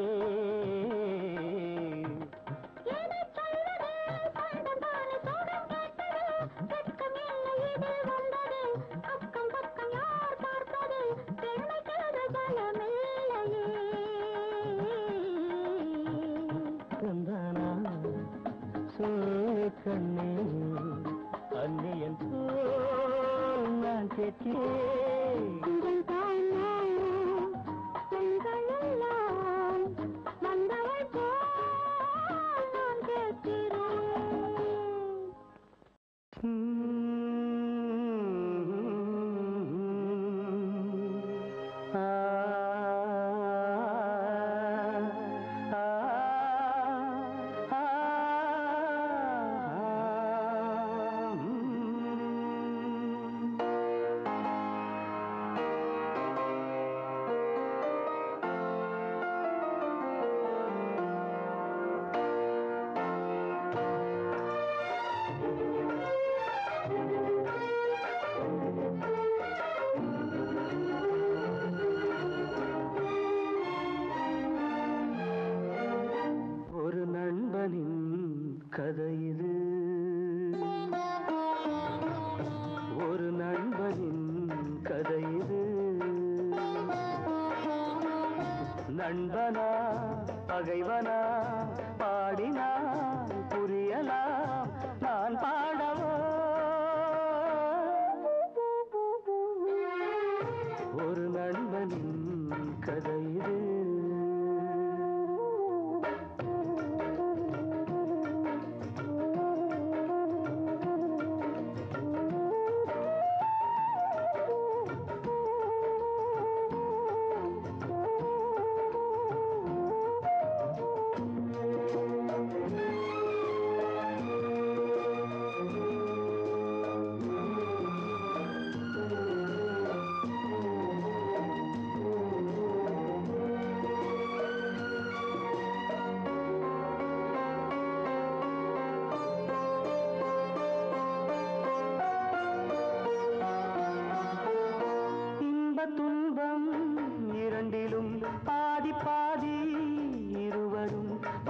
ஏதோ சொல்வது சொந்தந்தானே சோகம் கேட்டது வெட்கம் இல்லை இதில் வந்தது அக்கம் பக்கம் யார் பார்ப்பது பெண்மைக்கு ஜலமில்லையே கந்தானா சொல்லு கண்ணே அந்நியன் போல் நான் கேட்கிறேன் உங்கள்தானா பெண்களெல்லாம் வந்தவள் போல் நான் கேட்கிறேன் ஒரு நண்பனின் கதை இது ஒரு நண்பனின் கதை இது நண்பனா பகைவனா பாடினா புரியலாம் நான் பாடவோ ஒரு நண்பனின் கதை இது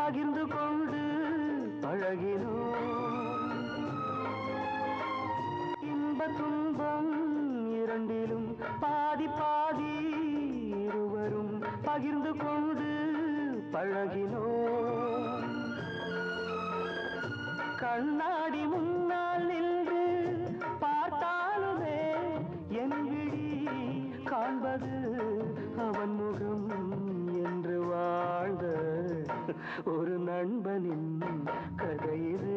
பகிர்ந்து கொண்டு பழகினோம் இன்ப துன்பம் இரண்டிலும் பாதி பாதி இருவரும் பகிர்ந்து கொண்டு பழகினோம் கண்ணாடி முன்னால் நின்று பார்த்தாலுமே என் விழி காண்பது அவன் முகம் என்று வாழ்ந்த ஒரு நண்பனின் கதை இது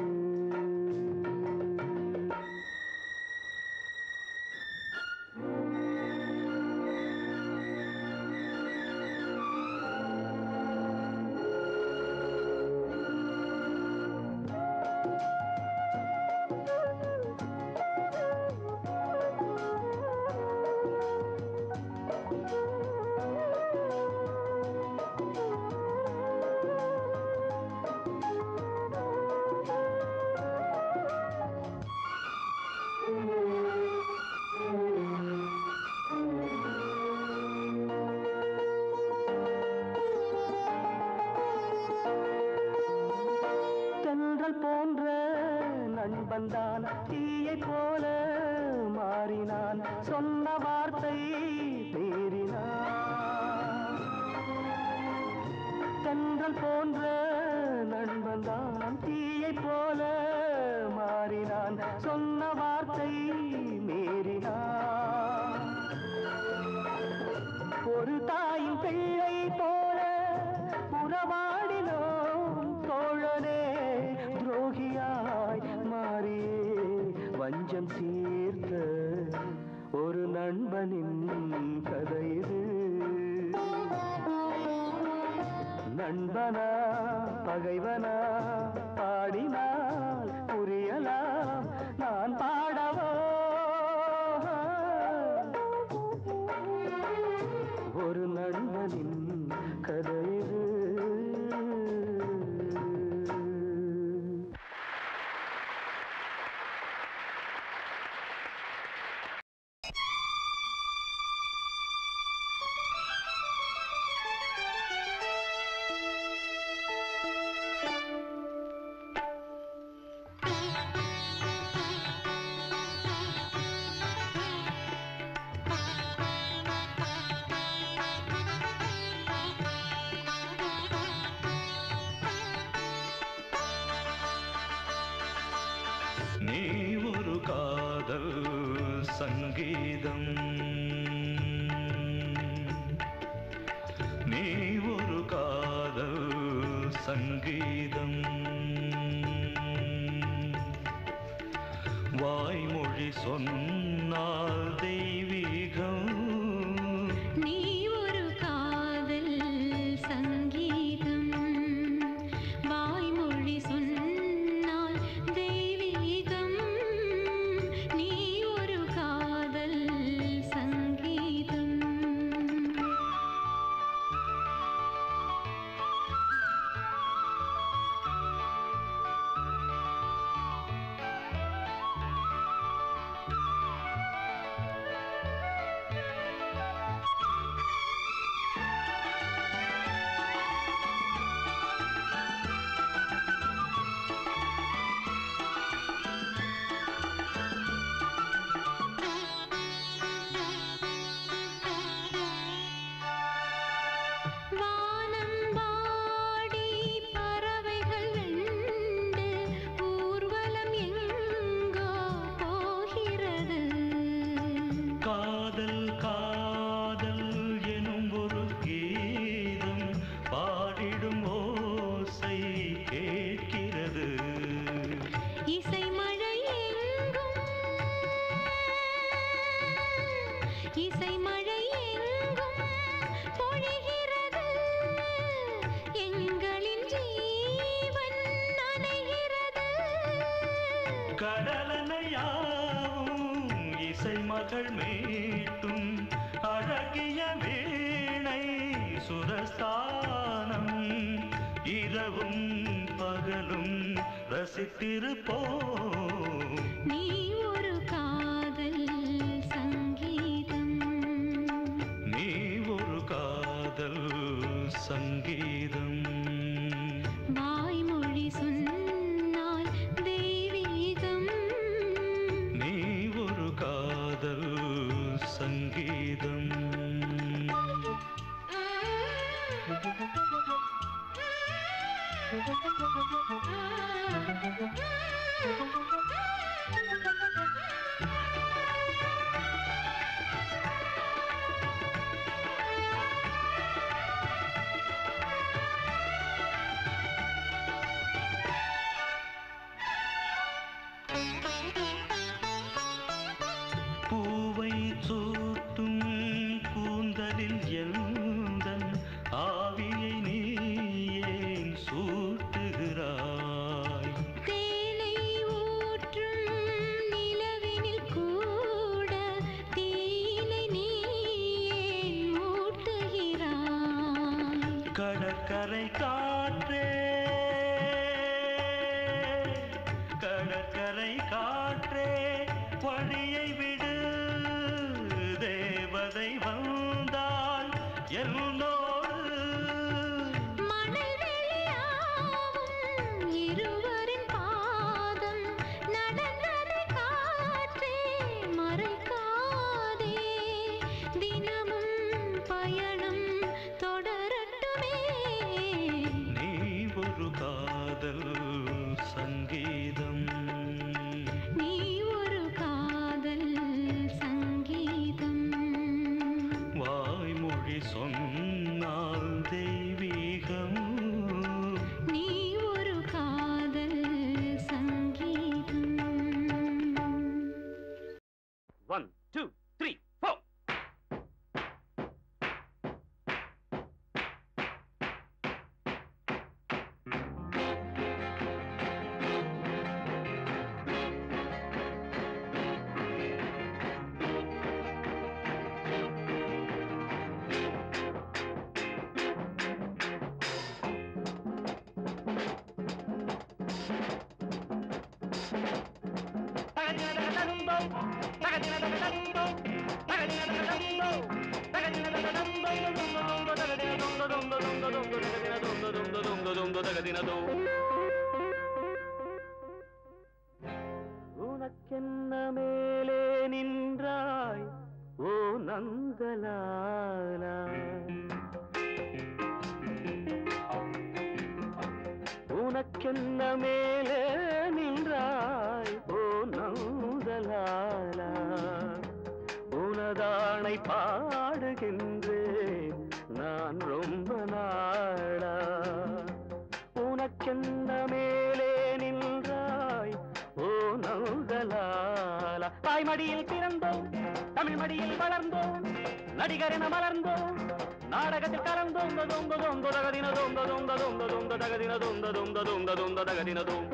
தென்றல் போன்ற நண்பன்தான் தீயை போல மாறினான் சொன்ன வார்த்தை மீறினான் தென்றல் போன்ற நண்பன்தான் தீயை போல மாறினான் சொன்ன வார்த்தை மீறினான் ஒரு தாயின் பிள்ளை போல உறவாடினோம் தோழனே துரோகியாய் மாறியே வஞ்சம் சீர்த்த ஒரு நண்பனின் கதை இது நண்பனா பகைவனா பாடினால் புரியலாம் நான் பாடவோ ஒரு நண்பனின் கதை இது நீ ஒரு காதல் சங்கீதம் நீ ஒரு காதல் சங்கீதம் வாய்மொழி சொன்னால் தெய்வீகம் நீ ஒரு காதல் சங்கீதம் வாய்மொழி சொன்னால் தெய்வீகம் நீ ஒரு காதல் சங்கீதம் வானம்பாடி பறவைகள் வெண்டு ஊர்வலம் எங்கோ போகிறது காதல் காதல் எனும் ஒரு கீதம் பாடிடும் ஓசை கேட்கிறது இசை மழை எங்கும் இசை மழை எங்கும் பொழிகிறது எங்களின் ஜீவன் நனைகிறது கடலனையாவும் இசை மகள் மீட்டும் அழகிய வீணை சுரஸ்தானம் இரவும் பகலும் ரசித்திருப்போம் நீ ஒரு காதல் சங்கீதம் நீ ஒரு காதல் சங்கீதம் சங்கீதம் பூவை சூட்டும் கூந்தலில் எந்தன் ஆவியை நீ ஏன் சூட்டுகிறாய் தேனை ஊற்றும் நிலவினில் கூட தீனை நீ ஏன் மூட்டுகிறாய் கடற்கரை காற்றே கடற்கரை காற்றே வழியை விடு தேவதை வந்தால் என்னோடு மணல் வெளியாகும் இருவரின் பாதம் நடந்ததை காற்றே மறைக்காதே தினமும் பயணம் தொடரட்டுமே நீ ஒரு காதல் சங்கீதம் நீ ஒரு காதல் சங்கீதம் வாய்மொழி சொன்னால் தெய்வீகம் நீ ஒரு காதல் சங்கீதம் ஒன் டூ த்ரீ ஃபோர் உனக்கென்ன மேலே நின்றாய் ஓ நந்தலாலா உனக்கென்ன மேலே நின்றாய் ஓ நந்தலாலா உனதானை பாடுகின்றேன் நான் ரொம்ப நாளா உனக்கென்ன மேலே நின்றாய் ஓ நந்தலாலா தாய்மடியில் பிறந்தோம் தமிழ் மடியில் வளர்ந்தோம் நடிகர் என மலர்ந்தோம் நாடகத்தில் கலந்தோம் தொந்த தொந்த தகதின தொந்த தொந்த தொந்த தொந்த தகதின தொந்த தொந்த தொந்த தொந்த தகதின தொந்த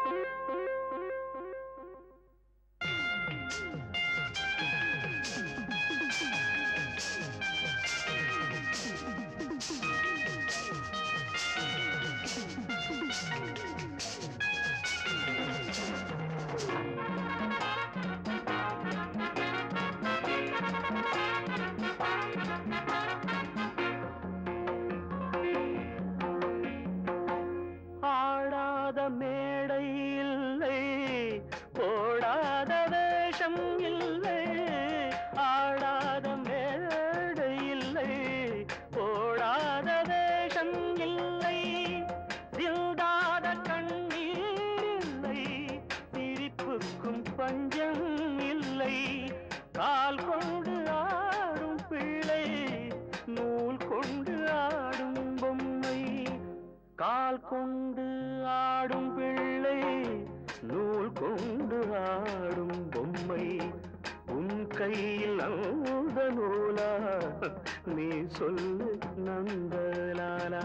ஆடாத மேடை இல்லை போடாத வேஷம் இல்லை ஆடாத மேடை இல்லை போடாத வேஷம் இல்லை சிந்தாத கண்ணீர் இல்லை சிரிப்புக்கும் பஞ்சம் இல்லை கால் கொண்டு ஆடும் பிள்ளை நூல் கொண்டு ஆடும் பொம்மை கால் கொண்டு ஆடும் பிள்ளை நூல் கொண்டு ஆடும் பொம்மை உன் கையில் அந்த நூலா நீ சொல்லு நந்தலாலா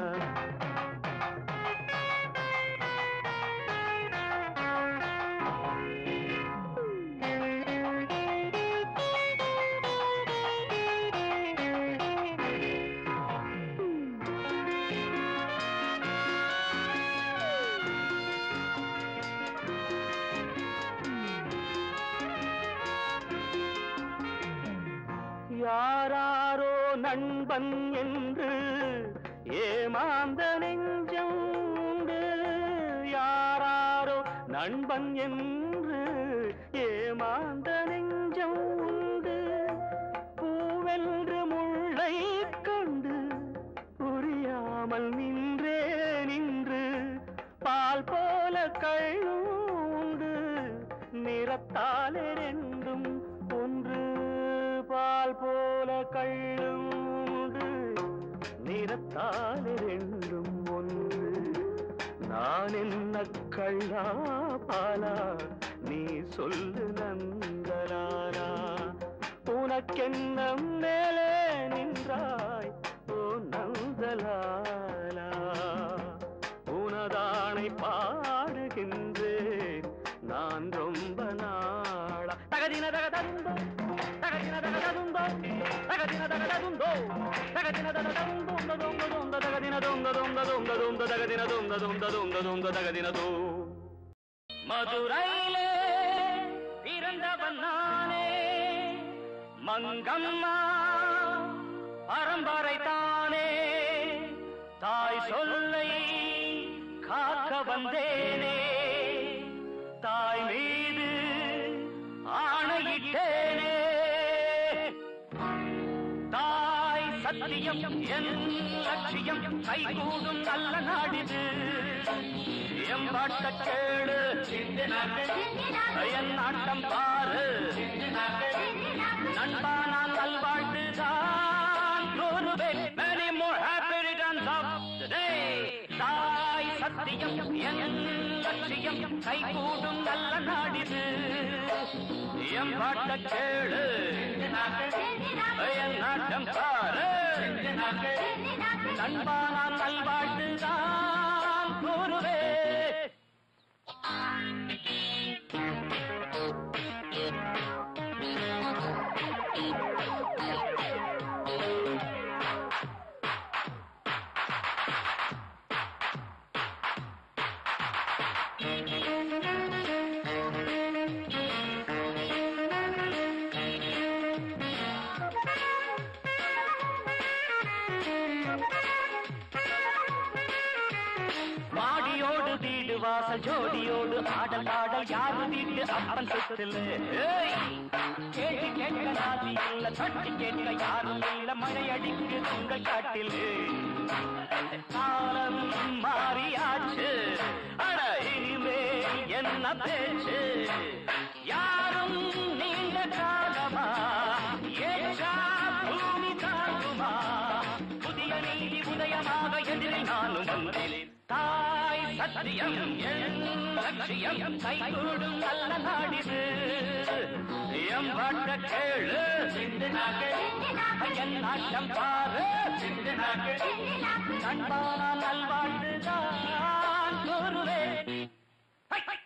யாராரோ நண்பன் என்று ஏமாந்த நெஞ்சம் உண்டு யாராரோ நண்பன் என்று ஏமாந்த நெஞ்சம் உண்டு பூவெல்லாம் கள்ளா பாலா நீ சொல்லு நந்தலாரா உனக்கென்ன மேலே நின்றாய் ஓ நந்தலாலா உனதானை பாடுகின்றேன் நான் ரொம்ப நாளா தகதின தகதந்தோ தகதின தகதந்தோ தகதின தகதந்தோ தகதின தகதந்தோ தொந்த தொந்த தகதின தொந்த தொந்த தொந்த தொந்த தகதின தொந்த தொந்த தொந்த தொந்த தகதின தோ மதுரையிலே பிறந்தவன் நானே மங்கம்மா பரம்பரை தானே தாய் சொல்லை காக்க வந்தேனே தாய் மீது ஆணையிட்டேனே தாய் சத்தியம் என் லட்சியம் கைகூடும் நல்ல நாடிது எம்பாட்ட கேளு என் நாட்டம் பாரு நண்பா நான் நல்வாழ்த்துதான் கூறுவேன் many more happy returns of the day தாய் சத்தியம் என் லட்சியம் கைகூடும் நல்ல நாடிது எம் பாட்ட கேளு என் நாட்டம் பாரு நண்பா நான் நல்வாழ்த்துதான் கூறுவேன் மாடியோடு வீடு வாசல் ஜோடியோடு ஆடல் பாடல் யாரு வீட்டு அப்பன் சொத்துல கேட்டு கேட்க நாதி இல்ல தட்டி கேட்க யாரும் இல்ல மழை அடிக்கு உங்கள் காட்டில் காலம் மாறியாச்சு அட இனிமேல் என்ன பேச்சு யாரும் நீண்ட காலமா ஏற்றா பூமி தாங்குமா புதிய நீதி உதயமாக எதிரில் நானும் வந்தேன் தாய் சத்தியம் என் லட்சியம் கைகூடும் நல்ல நாடிது எம் பாட்ட கேளு என் நாட்டம் பாரு நண்பான நல்வாழ்வுதான் கூறுவேன் ஹை, ஹை.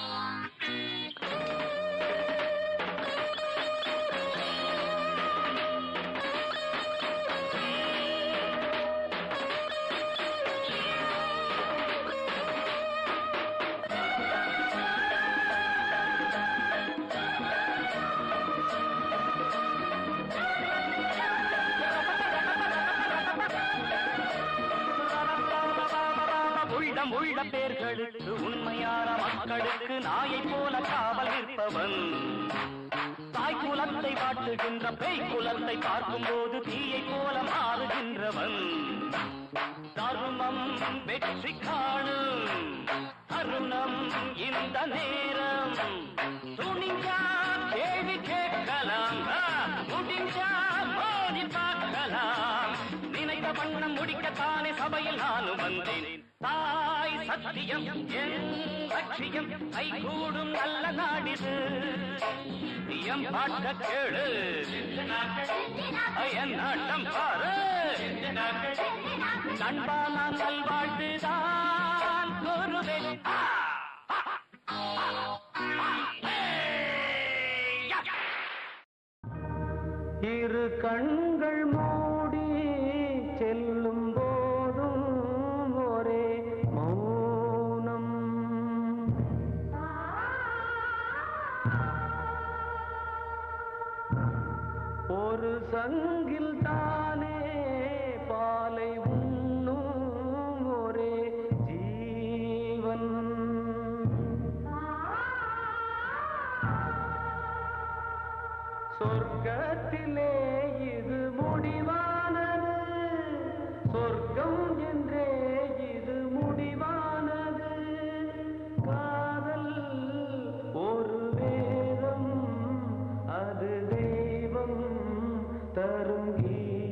உள்ளம் உள்ள பேர்களுக்கு உண்மையான மக்களுக்கு நாயை போல காவல் நிற்பவன் தாய் குலத்தை வாட்டுகின்ற பேய் குலத்தை பார்க்கும் போது தீயை போல மாறுகின்றவன் தருமம் வெற்றி காணும் தருணம் இந்த நேரம் துணிஞ்சா கேள்வி கேட்கலாம் ஆ, முடிஞ்சா மோதி பார்க்கலாம் நினைத்த வண்ணம் முடிக்கத்தானே சபையில் நானும் வந்தேன் தாய் சத்தியம் என் லட்சியம் கைகூடும் நல்ல நாடிது எம் பாட்ட கேளு என் நாட்டம் பாரு நண்பா நான் நல்வாழ்த்துதான் கூறுவேன் ஆ! இரு கண்கள் மூடி செல்லும் போதும் ஒரே மௌனம் ஒரு சங்கில் தானே பாலை உண்ணும் ஒரே ஜீவன் சொர்க்கத்திலே இது முடிவானது சொர்க்கம் என்றே இது முடிவானது காதல் ஒரு வேதம் அது தெய்வம் தரும் கீதம்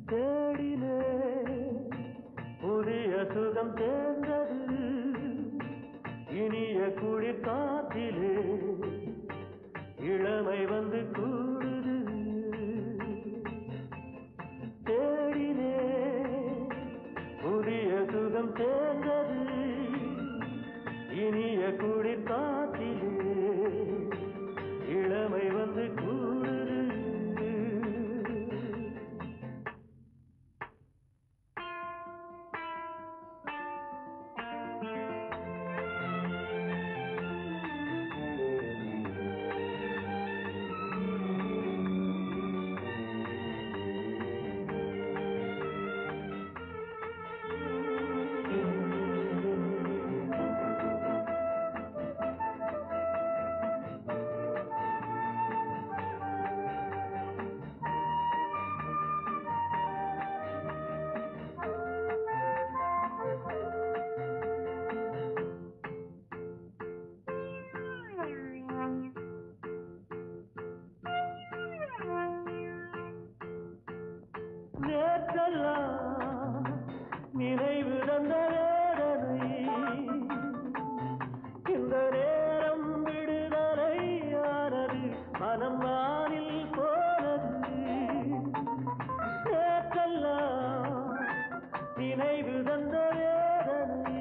தேடினே புதிய சுகம் சேர்ந்தது இனிய குளிர் காற்றிலே இளமை வந்து கூடுது தேடினே புதிய சுகம் சேர்ந்தது இனிய குளிர் காற்றிலே இளமை வந்து கூடுது நேற்றெல்லாம் நினைவு தந்த வேதனை இந்த நேரம் விடுதலையானது மனம் வானில் போனது நேற்றெல்லாம் நினைவு தந்த வேதனை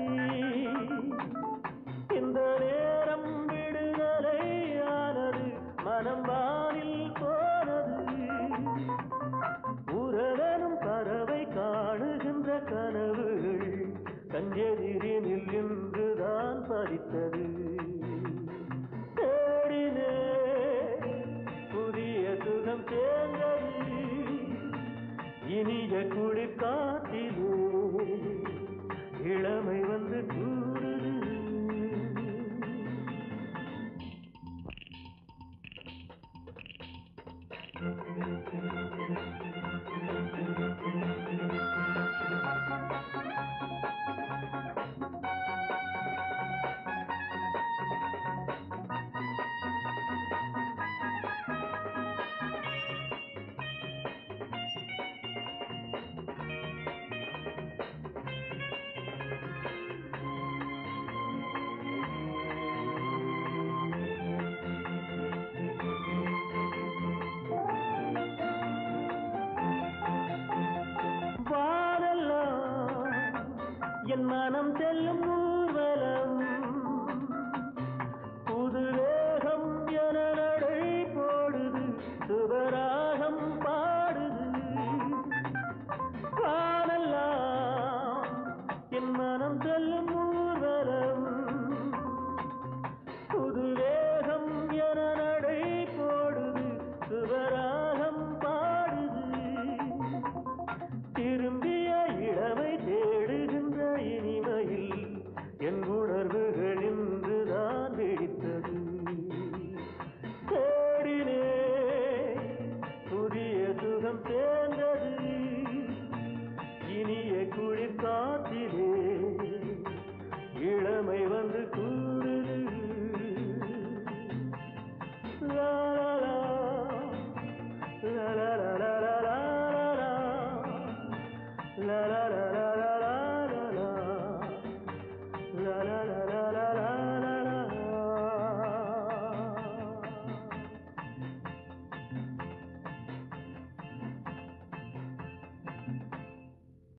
இந்த நேரம் விடுதலையானது மனம் வானில் போனது உறவனும் பறவை காணுகின்ற கனவுகள் கஞ்செதிரினில் நின்றுதான் பறித்தது தேடினே புதிய சுகம் சேர்ந்தது இனிய குளிர் காட்டிலே இளமை வந்து கூடுது வானெல்லாம் என் மனம் செல்லும்